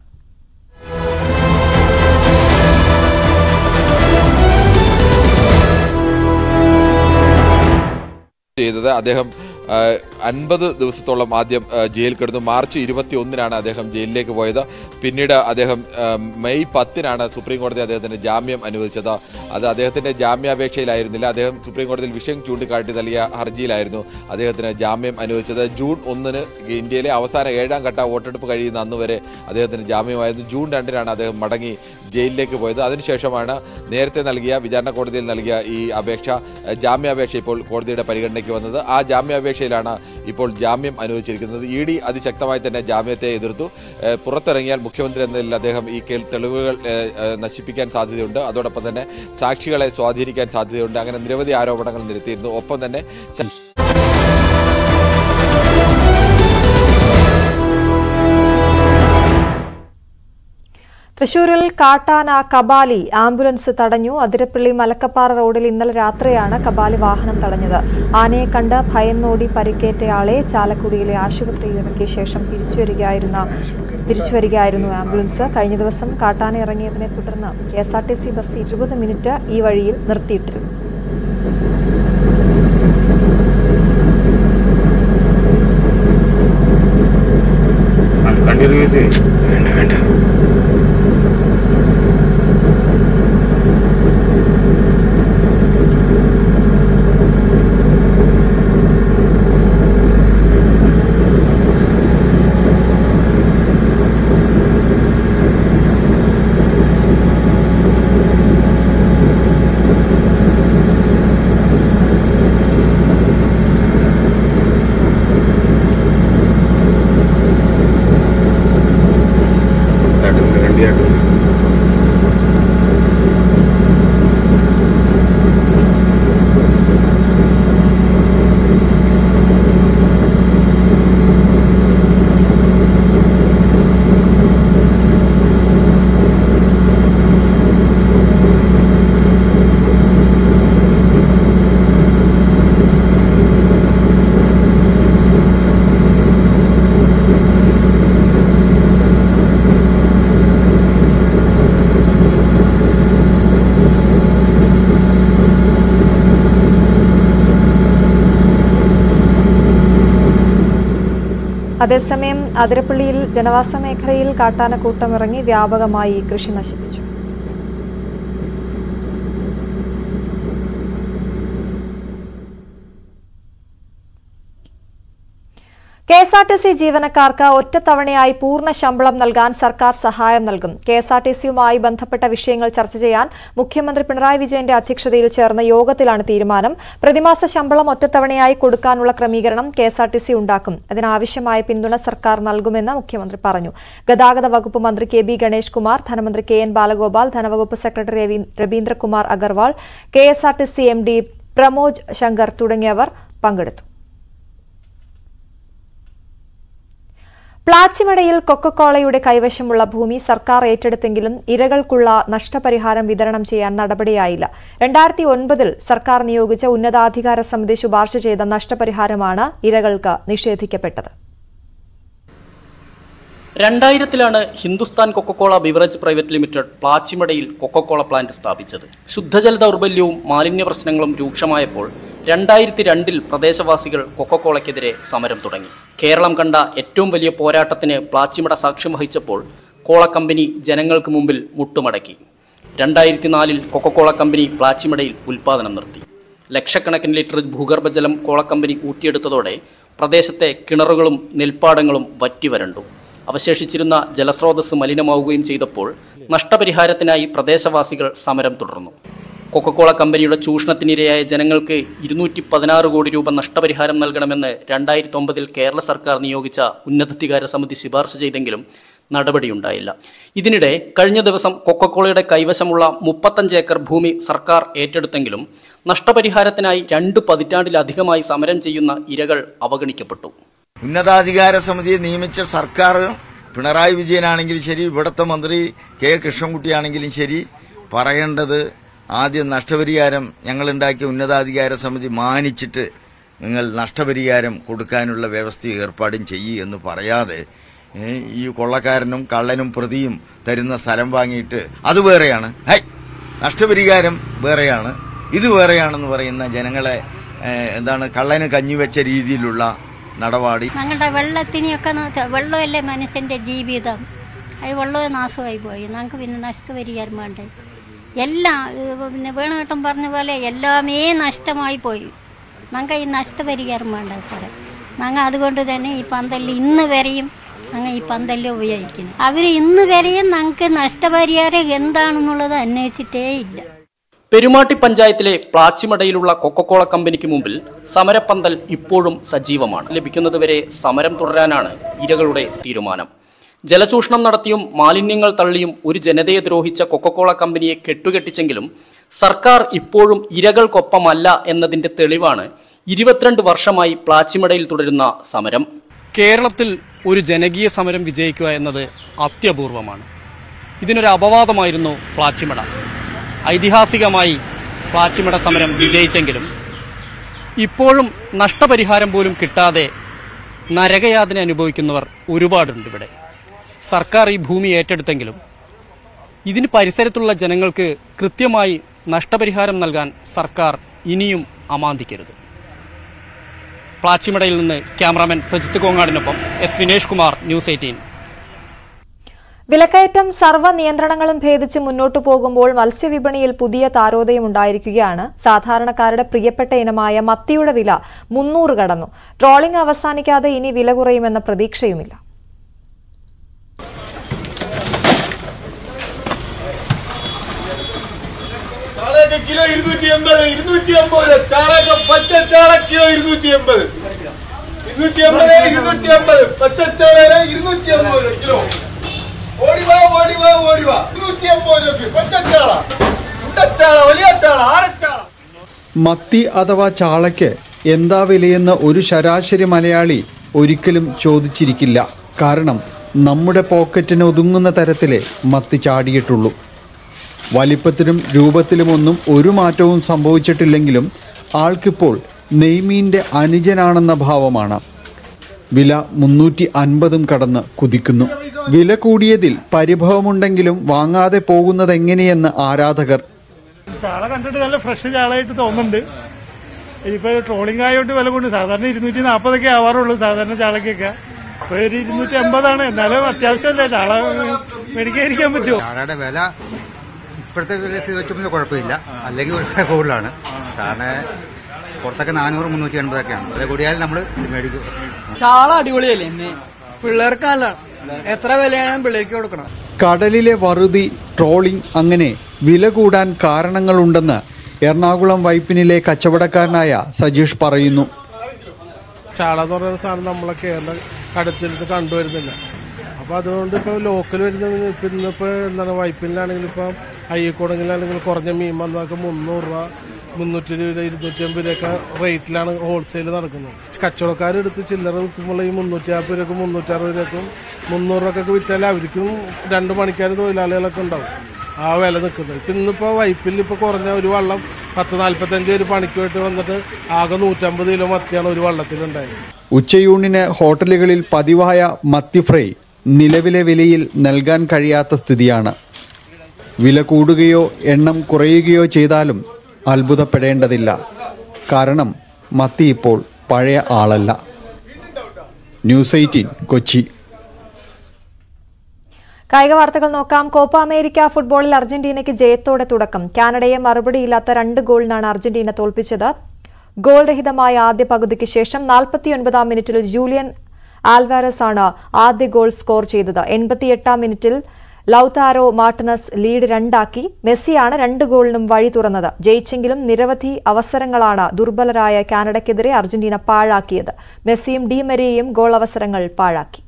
ചെയ്തത് അദ്ദേഹം അൻപത് ദിവസത്തോളം ആദ്യം ആ, ജയിൽ കിടന്നു മാർച്ച് ഇരുപത്തി ഒന്നിനാണ് അദ്ദേഹം ജയിലിലേക്ക് പോയത് പിന്നീട് അദ്ദേഹം ആ, മെയ് പത്തിനാണ് സുപ്രീം കോടതി അദ്ദേഹത്തിന് ജാമ്യം അനുവദിച്ചത് അത് അദ്ദേഹത്തിന്റെ ജാമ്യാപേക്ഷയിലായിരുന്നില്ല അദ്ദേഹം സുപ്രീം കോടതിയിൽ വിഷയം ചൂണ്ടിക്കാട്ടി നൽകിയ ഹർജിയിലായിരുന്നു അദ്ദേഹത്തിന് ജാമ്യം അനുവദിച്ചത് ജൂൺ ഒന്നിന് ഇന്ത്യയിലെ അവസാന ഏഴാം ഘട്ട വോട്ടെടുപ്പ് കഴിയുന്ന അന്ന് വരെ അദ്ദേഹത്തിന് ജാമ്യമായിരുന്നു ജൂൺ രണ്ടിനാണ് അദ്ദേഹം മടങ്ങി ജയിലിലേക്ക് പോയത് അതിനുശേഷമാണ് നേരത്തെ നൽകിയ വിചാരണ കോടതിയിൽ നൽകിയ ഈ അപേക്ഷ ഏഹ്, ജാമ്യാപേക്ഷ ഇപ്പോൾ കോടതിയുടെ പരിഗണനയ്ക്ക് വന്നത് ആ ജാമ്യാപേക്ഷയിലാണ് ഇപ്പോൾ ജാമ്യം അനുവദിച്ചിരിക്കുന്നത് ഇ ഡി അതിശക്തമായി തന്നെ ജാമ്യത്തെ എതിർത്തു ഏഹ്, പുറത്തിറങ്ങിയാൽ മുഖ്യമന്ത്രി എന്ന നിലയിൽ അദ്ദേഹം ഈ കേൾ- തെളിവുകൾ ഏഹ്, ഏഹ്, നശിപ്പിക്കാൻ സാധ്യതയുണ്ട് അതോടൊപ്പം തന്നെ സാക്ഷികളെ സ്വാധീനിക്കാൻ സാധ്യതയുണ്ട് അങ്ങനെ നിരവധി ആരോപണങ്ങൾ നിരത്തിയിരുന്നു ഒപ്പം തന്നെ സ- തൃശൂരിൽ കാട്ടാന കബാലി ആംബുലൻസ് തടഞ്ഞു അതിരപ്പള്ളി മലക്കപ്പാറ റോഡിൽ ഇന്നലെ രാത്രിയാണ് കബാലി വാഹനം തടഞ്ഞത് ആനയെ കണ്ട് ഭയന്നോടി പരിക്കേറ്റയാളെ ചാലക്കുടിയിലെ ആശുപത്രിയിൽ ഇറക്കിയ ശേഷം തിരിച്ചുവരികയായിരുന്ന തിരിച്ചുവരികയായിരുന്നു ആംബുലൻസ് കഴിഞ്ഞ ദിവസം കാട്ടാന ഇറങ്ങിയതിനെ തുടർന്ന് K S R T C bus ഇരുപത് മിനിറ്റ് ഈ വഴിയിൽ നിർത്തിയിട്ടിരുന്നു വണ്ടി റിവേഴ്സ് വേണ്ട വേണ്ട തട്ടുന്നുണ്ട് വണ്ടി തട്ടുന്നുണ്ട് അതേസമയം അതിരപ്പള്ളിയിൽ ജനവാസ മേഖലയിൽ കാട്ടാനക്കൂട്ടം ഇറങ്ങി വ്യാപകമായി കൃഷി നശിപ്പിച്ചു K S R T C ജീവനക്കാർക്ക് ഒറ്റത്തവണയായി പൂർണ്ണ ശമ്പളം നൽകാൻ സർക്കാർ സഹായം നൽകും കെ എസ് ആർ ടി സിയുമായി ബന്ധപ്പെട്ട വിഷയങ്ങൾ ചർച്ച ചെയ്യാൻ മുഖ്യമന്ത്രി പിണറായി വിജയന്റെ അധ്യക്ഷതയിൽ ചേർന്ന യോഗത്തിലാണ് തീരുമാനം പ്രതിമാസ ശമ്പളം ഒറ്റത്തവണയായി കൊടുക്കാനുള്ള ക്രമീകരണം K S R T C ഉണ്ടാക്കും അതിനാവശ്യമായ പിന്തുണ സർക്കാർ നൽകുമെന്ന് മുഖ്യമന്ത്രി പറഞ്ഞു ഗതാഗത വകുപ്പ് മന്ത്രി കെ ബി ഗണേഷ് കുമാർ ധനമന്ത്രി കെ എൻ ബാലഗോപാൽ ധനവകുപ്പ് secretary Ravi- Ravindrakumar Agarwal K S R T C M D Pramoj Shankar തുടങ്ങിയവർ പങ്കെടുത്തു പ്ലാച്ചിമടയിൽ കൊക്കക്കോളയുടെ കൈവശമുള്ള ഭൂമി സർക്കാർ ഏറ്റെടുത്തെങ്കിലും ഇരകൾക്കുള്ള നഷ്ടപരിഹാരം വിതരണം ചെയ്യാൻ നടപടിയായില്ല രണ്ടായിരത്തി ഒൻപതിൽ സർക്കാർ നിയോഗിച്ച ഉന്നതാധികാര സമിതി ശുപാർശ ചെയ്ത നഷ്ടപരിഹാരമാണ് ഇരകൾക്ക് നിഷേധിക്കപ്പെട്ടത് രണ്ടായിരത്തിലാണ് Hindustan Coca Cola beverage private limited പ്ലാച്ചിമടയിൽ കൊക്കക്കോള പ്ലാന്റ് സ്ഥാപിച്ചത് ശുദ്ധജല ദൗർബല്യവും മാലിന്യ പ്രശ്നങ്ങളും രൂക്ഷമായപ്പോൾ രണ്ടായിരത്തി രണ്ടിൽ പ്രദേശവാസികൾ കൊക്കക്കോളയ്ക്കെതിരെ സമരം തുടങ്ങി കേരളം കണ്ട ഏറ്റവും വലിയ പോരാട്ടത്തിന് പ്ലാച്ചിമട സാക്ഷ്യം വഹിച്ചപ്പോൾ കോള കമ്പനി ജനങ്ങൾക്ക് മുമ്പിൽ മുട്ടുമടക്കി രണ്ടായിരത്തി നാലിൽ കൊക്കക്കോള കമ്പനി പ്ലാച്ചിമടയിൽ ഉൽപ്പാദനം നിർത്തി ലക്ഷക്കണക്കിന് ലിറ്റർ ഭൂഗർഭജലം കോള കമ്പനി ഊറ്റിയെടുത്തതോടെ പ്രദേശത്തെ കിണറുകളും നെൽപ്പാടങ്ങളും വറ്റിവരണ്ടു അവശേഷിച്ചിരുന്ന ജലസ്രോതസ് മലിനമാവുകയും ചെയ്തപ്പോൾ നഷ്ടപരിഹാരത്തിനായി പ്രദേശവാസികൾ സമരം തുടർന്നു കൊക്കക്കോള കമ്പനിയുടെ ചൂഷണത്തിനിരയായ ജനങ്ങൾക്ക് ഇരുന്നൂറ്റി പതിനാറ് കോടി രൂപ നഷ്ടപരിഹാരം നൽകണമെന്ന് രണ്ടായിരത്തി ഒമ്പതിൽ കേരള സർക്കാർ നിയോഗിച്ച ഉന്നതാധികാര സമിതി ശുപാർശ ചെയ്തെങ്കിലും നടപടിയുണ്ടായില്ല ഇതിനിടെ കഴിഞ്ഞ ദിവസം കൊക്കക്കോളയുടെ കൈവശമുള്ള മുപ്പത്തഞ്ച് ഏക്കർ ഭൂമി സർക്കാർ ഏറ്റെടുത്തെങ്കിലും നഷ്ടപരിഹാരത്തിനായി രണ്ട് പതിറ്റാണ്ടിലധികമായി സമരം ചെയ്യുന്ന ഇരകൾ അവഗണിക്കപ്പെട്ടു ഉന്നതാധികാര സമിതിയെ നിയമിച്ച സർക്കാർ പിണറായി വിജയനാണെങ്കിലും ശരി ഇവിടുത്തെ മന്ത്രി കെ കൃഷ്ണൻകുട്ടിയാണെങ്കിലും ശരി പറയേണ്ടത് ആദ്യം നഷ്ടപരിഹാരം ഞങ്ങളുണ്ടാക്കിയ ഉന്നതാധികാര സമിതി മാനിച്ചിട്ട് നിങ്ങൾ നഷ്ടപരിഹാരം കൊടുക്കാനുള്ള വ്യവസ്ഥ ഏർപ്പാടും ചെയ്യൂ എന്ന് പറയാതെ ഏ, ഈ കൊള്ളക്കാരനും കള്ളനും പ്രതിയും തരുന്ന സ്ഥലം വാങ്ങിയിട്ട് അത് വേറെയാണ് ഹൈ നഷ്ടപരിഹാരം വേറെയാണ് ഇത് വേറെയാണെന്ന് പറയുന്ന ജനങ്ങളെ ഏ, എന്താണ് കള്ളന് കഞ്ഞിവെച്ച രീതിയിലുള്ള നടപാടി ഞങ്ങളുടെ വെള്ളത്തിനെയൊക്കെ നോക്ക- വെള്ളമല്ലേ മനുഷ്യന്റെ ജീവിതം അത് വെള്ളവും നാശമായി പോയി ഞങ്ങൾക്ക് പിന്നെ നഷ്ടപരിഹാരം വേണ്ടേ എല്ലാം ഏഹ് പിന്നെ വേണുകേട്ടൻ പറഞ്ഞ പോലെ എല്ലാമേ നഷ്ടമായി പോയി ഞങ്ങൾക്ക് ഈ നഷ്ടപരിഹാരം വേണ്ട സാറേ ഞങ്ങൾ അതുകൊണ്ട് തന്നെ ഈ പന്തല് ഇന്ന് വരെയും ഞങ്ങൾ ഈ പന്തല് ഉപയോഗിക്കുന്നു അവർ ഇന്ന് വരെയും ഞങ്ങൾക്ക് നഷ്ടപരിഹാരം എന്താണെന്നുള്ളത് അന്വേഷിച്ചിട്ടേ ഇല്ല പെരുമാട്ടി പഞ്ചായത്തിലെ പ്ലാച്ചിമടയിലുള്ള കൊക്കക്കോള കമ്പനിക്ക് മുമ്പിൽ സമരപ്പന്തൽ ഇപ്പോഴും സജീവമാണ് ലഭിക്കുന്നതുവരെ സമരം തുടരാനാണ് ഇരകളുടെ തീരുമാനം ജലചൂഷണം നടത്തിയും മാലിന്യങ്ങൾ തള്ളിയും ഒരു ജനതയെ ദ്രോഹിച്ച കൊക്കക്കോള കമ്പനിയെ കെട്ടുകെട്ടിച്ചെങ്കിലും സർക്കാർ ഇപ്പോഴും ഇരകൾക്കൊപ്പമല്ല എന്നതിന്റെ തെളിവാണ് ഇരുപത്തിരണ്ട് വർഷമായി പ്ലാച്ചിമടയിൽ തുടരുന്ന സമരം കേരളത്തിൽ ഒരു ജനകീയ സമരം വിജയിക്കുക എന്നത് അത്യപൂർവമാണ് ഇതിനൊരു അപവാദമായിരുന്നു പ്ലാച്ചിമട ഐതിഹാസികമായി പ്ലാച്ചിമട സമരം വിജയിച്ചെങ്കിലും ഇപ്പോഴും നഷ്ടപരിഹാരം പോലും കിട്ടാതെ നരകയാതന അനുഭവിക്കുന്നവർ ഒരുപാടുണ്ട് ഇവിടെ സർക്കാർ ഈ ഭൂമി ഏറ്റെടുത്തെങ്കിലും ഇതിന് പരിസരത്തുള്ള ജനങ്ങൾക്ക് കൃത്യമായി നഷ്ടപരിഹാരം നൽകാൻ സർക്കാർ ഇനിയും അമാന്തിക്കരുത് പ്ലാച്ചിമടയിൽ നിന്ന് ക്യാമറാമാൻ പ്രജിത്ത് കോങ്ങാടിനൊപ്പം S Vinesh Kumar News eighteen വിലക്കയറ്റം സർവ്വ നിയന്ത്രണങ്ങളും ഭേദിച്ച് മുന്നോട്ടു പോകുമ്പോൾ മത്സ്യവിപണിയിൽ പുതിയ താരോദയം ഉണ്ടായിരിക്കുകയാണ് സാധാരണക്കാരുടെ പ്രിയപ്പെട്ട ഇനമായ മത്തിയുടെ വില മുന്നൂറ് കടന്നു ട്രോളിംഗ് അവസാനിക്കാതെ ഇനി വില കുറയുമെന്ന പ്രതീക്ഷയുമില്ല ചാളയൊക്കെ കിലോ ഇരുന്നൂറ്റി എൺപത് ഇരുന്നൂറ്റി അമ്പത് രൂപ ചാളയൊക്കെ പച്ച ചാള കിലോ ഇരുന്നൂറ്റി എൺപത് ഇരുന്നൂറ്റി എൺപത് ഇരുന്നൂറ്റി അമ്പത് പച്ച ചാള ഇരുന്നൂറ്റി അമ്പത് രൂപ കിലോ ഓടിവാ ഓടിവാ ഓടിവാ ഇരുന്നൂറ്റി അമ്പത് രൂപ പച്ച ചാള ചാള വലിയ ചാള ആരച്ചാള മത്തി അഥവാ ചാളയ്ക്ക് എന്താ വിലയെന്ന് ഒരു ശരാശരി മലയാളി ഒരിക്കലും ചോദിച്ചിരിക്കില്ല കാരണം നമ്മുടെ പോക്കറ്റിന് ഒതുങ്ങുന്ന തരത്തിലേ മത്തി ചാടിയിട്ടുള്ളൂ വലിപ്പത്തിലും രൂപത്തിലുമൊന്നും ഒരു മാറ്റവും സംഭവിച്ചിട്ടില്ലെങ്കിലും ആൾക്കിപ്പോൾ നെയ്മീൻ്റെ അനുജനാണെന്ന ഭാവമാണ് വില മുന്നൂറ്റി അൻപതും കടന്ന് കുതിക്കുന്നു വില കൂടിയതിൽ പരിഭവമുണ്ടെങ്കിലും വാങ്ങാതെ പോകുന്നത് എങ്ങനെയെന്ന് ആരാധകർ ചാള കണ്ടിട്ട് നല്ല ഫ്രഷ് ചാളയായിട്ട് തോന്നുന്നുണ്ട് ഇപ്പൊ ട്രോളിംഗ് ആയതുകൊണ്ട് വില കൊണ്ട് സാധാരണ ഇരുന്നൂറ്റി നാൽപ്പതൊക്കെ ആവാറുള്ളൂ സാധാരണ ചാളക്കൊക്കെ ഇപ്പൊ ഒരു ഇരുന്നൂറ്റി അമ്പതാണ് എന്നാലും അത്യാവശ്യമല്ലേ ചാള മേടിക്കാതിരിക്കാൻ പറ്റുമോ ചാളയുടെ വില ഇപ്പോഴത്തെ വില സ്ഥിതി വെച്ചപ്പോൾ കുഴപ്പമില്ല അല്ലെങ്കിൽ വളരെ കൂടുതലാണ് സാറിന് പുറത്തൊക്കെ നാനൂറ് മുന്നൂറ്റി എൺപതൊക്കെയാണ് വില കൂടിയാൽ നമ്മൾ മേടിക്കും ചാള അടിപൊളിയല്ലേ എന്നെ പിള്ളേർക്ക് നല്ലതാണ് എത്ര വിലയാണ് പിള്ളേർക്ക് കൊടുക്കണം കടലിലെ വറുതി ട്രോളിംഗ് അങ്ങനെ വില കൂടാൻ കാരണങ്ങളുണ്ടെന്ന് എറണാകുളം വൈപ്പിനിലെ കച്ചവടക്കാരനായ സജീഷ് പറയുന്നു ചാള എന്ന് പറയുന്ന സാധനം നമ്മളെ കേരള കടത്തിലത്ത് കണ്ടുവരുന്നില്ല അപ്പൊ അതുകൊണ്ട് ഇപ്പൊ ലോക്കൽ വരുന്ന ഇപ്പൊ ഇന്നിപ്പോ എന്താണ് വൈപ്പിലാണെങ്കിൽ ഇപ്പൊ അയ്യക്കോടെങ്കിലാണെങ്കിൽ കുറഞ്ഞ മീൻ വന്നതൊക്കെ മുന്നൂറ് രൂപ മുന്നൂറ്റി രൂപ ഇരുന്നൂറ്റി അമ്പത് രൂപയൊക്കെ റേറ്റിലാണ് ഹോൾസെയിൽ നടക്കുന്നത് കച്ചവടക്കാരെടുത്ത് ചില്ലറ വിൽക്കുമ്പോൾ ഈ മുന്നൂറ്റി നാൽപ്പത് രൂപക്കും മുന്നൂറ്റി അറുപത് രൂപക്കും മുന്നൂറ് രൂപക്കൊക്കെ വിറ്റാൽ അവർക്കും രണ്ട് മണിക്കാർ തൊഴിലാളികളൊക്കെ ഉണ്ടാവും ആ വില നിൽക്കുന്നത് ഇപ്പം ഇന്നിപ്പോൾ വൈപ്പിൽ ഇപ്പോൾ കുറഞ്ഞ ഒരു വള്ളം പത്ത് നാൽപ്പത്തഞ്ച് ഒരു പണിക്ക് പോയിട്ട് വന്നിട്ട് ആകെ നൂറ്റമ്പത് കിലോ മത്തിയാണ് ഒരു വള്ളത്തിലുണ്ടായത് ഉച്ചയൂണിന് ഹോട്ടലുകളിൽ പതിവായ മത്തി ഫ്രൈ നിലവിലെ വിലയിൽ നൽകാൻ കഴിയാത്ത സ്ഥിതിയാണ് വില കൂടുകയോ എണ്ണം കുറയുകയോ ചെയ്താലും അത്ഭുതപ്പെടേണ്ടതില്ല കാരണം മത്തി ഇപ്പോൾ പഴയ ആളല്ല ന്യൂസ് എയ്റ്റീൻ കൊച്ചി കായിക വാർത്തകൾ നോക്കാം കോപ്പ അമേരിക്ക ഫുട്ബോളിൽ അർജന്റീനയ്ക്ക് ജയത്തോടെ തുടക്കം കാനഡയെ മറുപടിയില്ലാത്ത രണ്ട് ഗോളിനാണ് അർജന്റീന തോൽപ്പിച്ചത് ഗോൾ രഹിതമായ ആദ്യ പകുതിക്ക് ശേഷം നാൽപ്പത്തിയൊൻപതാം മിനിറ്റിൽ ജൂലിയൻ ആൽവാരസ് ആണ് ആദ്യ ഗോൾ സ്കോർ ചെയ്തത് എൺപത്തിയെട്ടാം മിനിറ്റിൽ ലൌതാരോ മാർട്ടിനസ് ലീഡ് രണ്ടാക്കി മെസ്സിയാണ് രണ്ട് ഗോളിനും വഴി തുറന്നത് ജയിച്ചെങ്കിലും നിരവധി അവസരങ്ങളാണ് ദുർബലരായ കാനഡയ്ക്കെതിരെ അർജന്റീന പാഴാക്കിയത് മെസ്സിയും ഡി മെരിയയും ഗോൾ അവസരങ്ങൾ പാഴാക്കി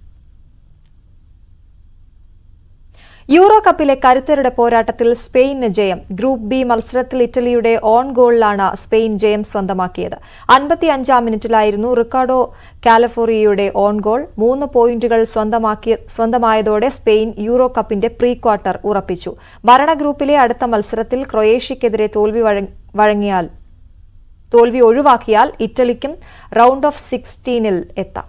യൂറോ കപ്പിലെ കരുത്തരുടെ പോരാട്ടത്തിൽ സ്പെയിന് ജയം ഗ്രൂപ്പ് ബി മത്സരത്തിൽ ഇറ്റലിയുടെ ഓൺ ഗോളിലാണ് സ്പെയിൻ ജയം സ്വന്തമാക്കിയത് അൻപത്തിയഞ്ചാം മിനിറ്റിലായിരുന്നു റിക്കാർഡോ കാലഫോറിയയുടെ ഓൺ ഗോൾ മൂന്ന് പോയിന്റുകൾ സ്വന്തമാക്കിയ സ്വന്തമായതോടെ സ്പെയിൻ യൂറോ കപ്പിന്റെ പ്രീ ക്വാർട്ടർ ഉറപ്പിച്ചു മരണ ഗ്രൂപ്പിലെ അടുത്ത മത്സരത്തിൽ ക്രൊയേഷ്യക്കെതിരെ തോൽവി വഴ- വഴങ്ങിയാൽ തോൽവി ഒഴിവാക്കിയാൽ ഇറ്റലിക്കും റൗണ്ട് ഓഫ് സിക്സ്റ്റീനിൽ എത്താം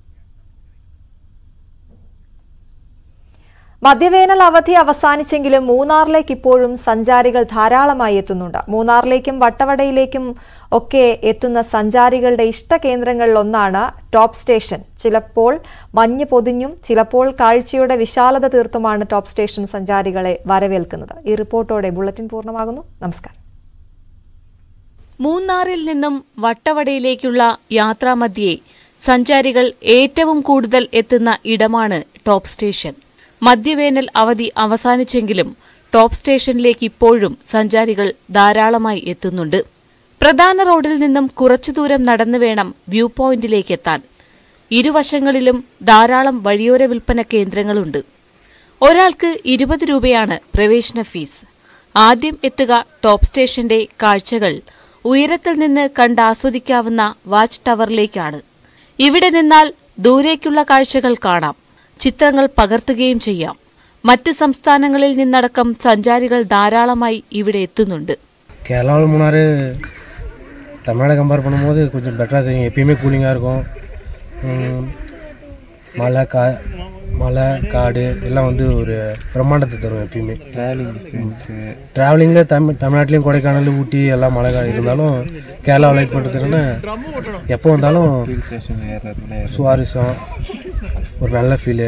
മധ്യവേനൽ അവധി അവസാനിച്ചെങ്കിലും മൂന്നാറിലേക്ക് ഇപ്പോഴും സഞ്ചാരികൾ ധാരാളമായി എത്തുന്നുണ്ട് മൂന്നാറിലേക്കും വട്ടവടയിലേക്കും ഒക്കെ എത്തുന്ന സഞ്ചാരികളുടെ ഇഷ്ടകേന്ദ്രങ്ങളിൽ ഒന്നാണ് ടോപ്പ് സ്റ്റേഷൻ ചിലപ്പോൾ മഞ്ഞ് പൊതിഞ്ഞും ചിലപ്പോൾ കാഴ്ചയുടെ വിശാലത തീർത്തുമാണ് ടോപ്പ് സ്റ്റേഷൻ സഞ്ചാരികളെ വരവേൽക്കുന്നത് ഈ റിപ്പോർട്ടോടെ ബുള്ളറ്റിൻ പൂർണ്ണമാകുന്നു നമസ്കാരം മൂന്നാറിൽ നിന്നും വട്ടവടയിലേക്കുള്ള യാത്രാമധ്യേ സഞ്ചാരികൾ ഏറ്റവും കൂടുതൽ എത്തുന്ന ഇടമാണ് ടോപ്പ് സ്റ്റേഷൻ മധ്യവേനൽ അവധി അവസാനിച്ചെങ്കിലും ടോപ്പ് സ്റ്റേഷനിലേക്ക് ഇപ്പോഴും സഞ്ചാരികൾ ധാരാളമായി എത്തുന്നുണ്ട് പ്രധാന റോഡിൽ നിന്നും കുറച്ചു ദൂരം നടന്നു വേണം വ്യൂ പോയിന്റിലേക്ക് എത്താൻ ഇരുവശങ്ങളിലും ധാരാളം വഴിയോര വിൽപ്പന കേന്ദ്രങ്ങളുണ്ട് ഒരാൾക്ക് ഇരുപത് രൂപയാണ് പ്രവേശന ഫീസ് ആദ്യം എത്തുക ടോപ്പ് സ്റ്റേഷന്റെ കാഴ്ചകൾ ഉയരത്തിൽ നിന്ന് കണ്ടാസ്വദിക്കാവുന്ന വാച്ച് ടവറിലേക്കാണ് ഇവിടെ നിന്നാൽ ദൂരേക്കുള്ള കാഴ്ചകൾ കാണാം ചിത്രങ്ങൾ പകർത്തുകയും ചെയ്യാം മറ്റ് സംസ്ഥാനങ്ങളിൽ നിന്നടക്കം സഞ്ചാരികൾ ധാരാളമായി ഇവിടെ எத்துന്നുണ്ട് கேரளாவில் மூணாறு தமிழ்நாடு கம்பேர் பண்ணும்போது கொஞ்சம் பெட்டராக தெரியும் எப்பயுமே கூலிங்காக இருக்கும் உம், மலை கா மலை காடு எல்லாம் வந்து ஒரு பிரம்மாண்டத்தை தரும் எப்பயுமே ட்ராவலிங் ட்ராவலிங்கில் தமிழ் தமிழ்நாட்டிலையும் கொடைக்கானல் ஊட்டி எல்லாம் மலை காடு இருந்தாலும் கேரளாவை லைக் பண்ணுறதுக்குன்னு எப்போ வந்தாலும் சுவாரஸ்யம் ஒரு நல்ல ஃபீலு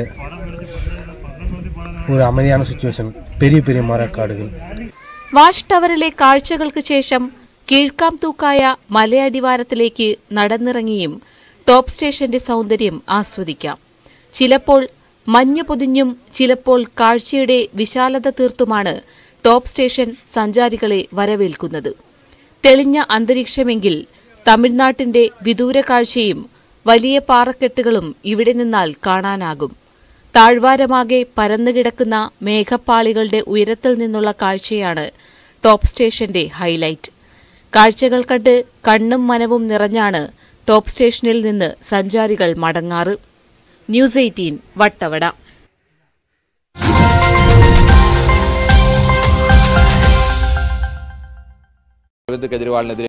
ஒரு அமைதியான சுச்சுவேஷன் பெரிய பெரிய மரக்காடுகள் വാച്ച് ടവറിലെ കാഴ്ചകൾക്ക് ശേഷം കീഴ്ക്കാംതൂക്കായ മലയടിവാരത്തിലേക്ക് നടന്നിറങ്ങിയും ടോപ്പ് സ്റ്റേഷന്റെ സൗന്ദര്യം ആസ്വദിക്കാം ചിലപ്പോൾ മഞ്ഞ് പൊതിഞ്ഞും ചിലപ്പോൾ കാഴ്ചയുടെ വിശാലത തീർത്തുമാണ് ടോപ്പ് സ്റ്റേഷൻ സഞ്ചാരികളെ വരവേൽക്കുന്നത് തെളിഞ്ഞ അന്തരീക്ഷമെങ്കിൽ തമിഴ്നാട്ടിന്റെ വിദൂര കാഴ്ചയും വലിയ പാറക്കെട്ടുകളും ഇവിടെ നിന്നാൽ കാണാനാകും താഴ്വാരമാകെ പരന്നുകിടക്കുന്ന മേഘപ്പാളികളുടെ ഉയരത്തിൽ നിന്നുള്ള കാഴ്ചയാണ് ടോപ്പ് സ്റ്റേഷന്റെ ഹൈലൈറ്റ് കാഴ്ചകൾ കണ്ട് കണ്ണും മനവും നിറഞ്ഞാണ് ടോപ്പ് സ്റ്റേഷനിൽ നിന്ന് സഞ്ചാരികൾ മടങ്ങാറ് ന്യൂസ് എയ്റ്റീൻ വട്ടവട അരവിന്ദ് കെജ്രിവാളിനെതിരെ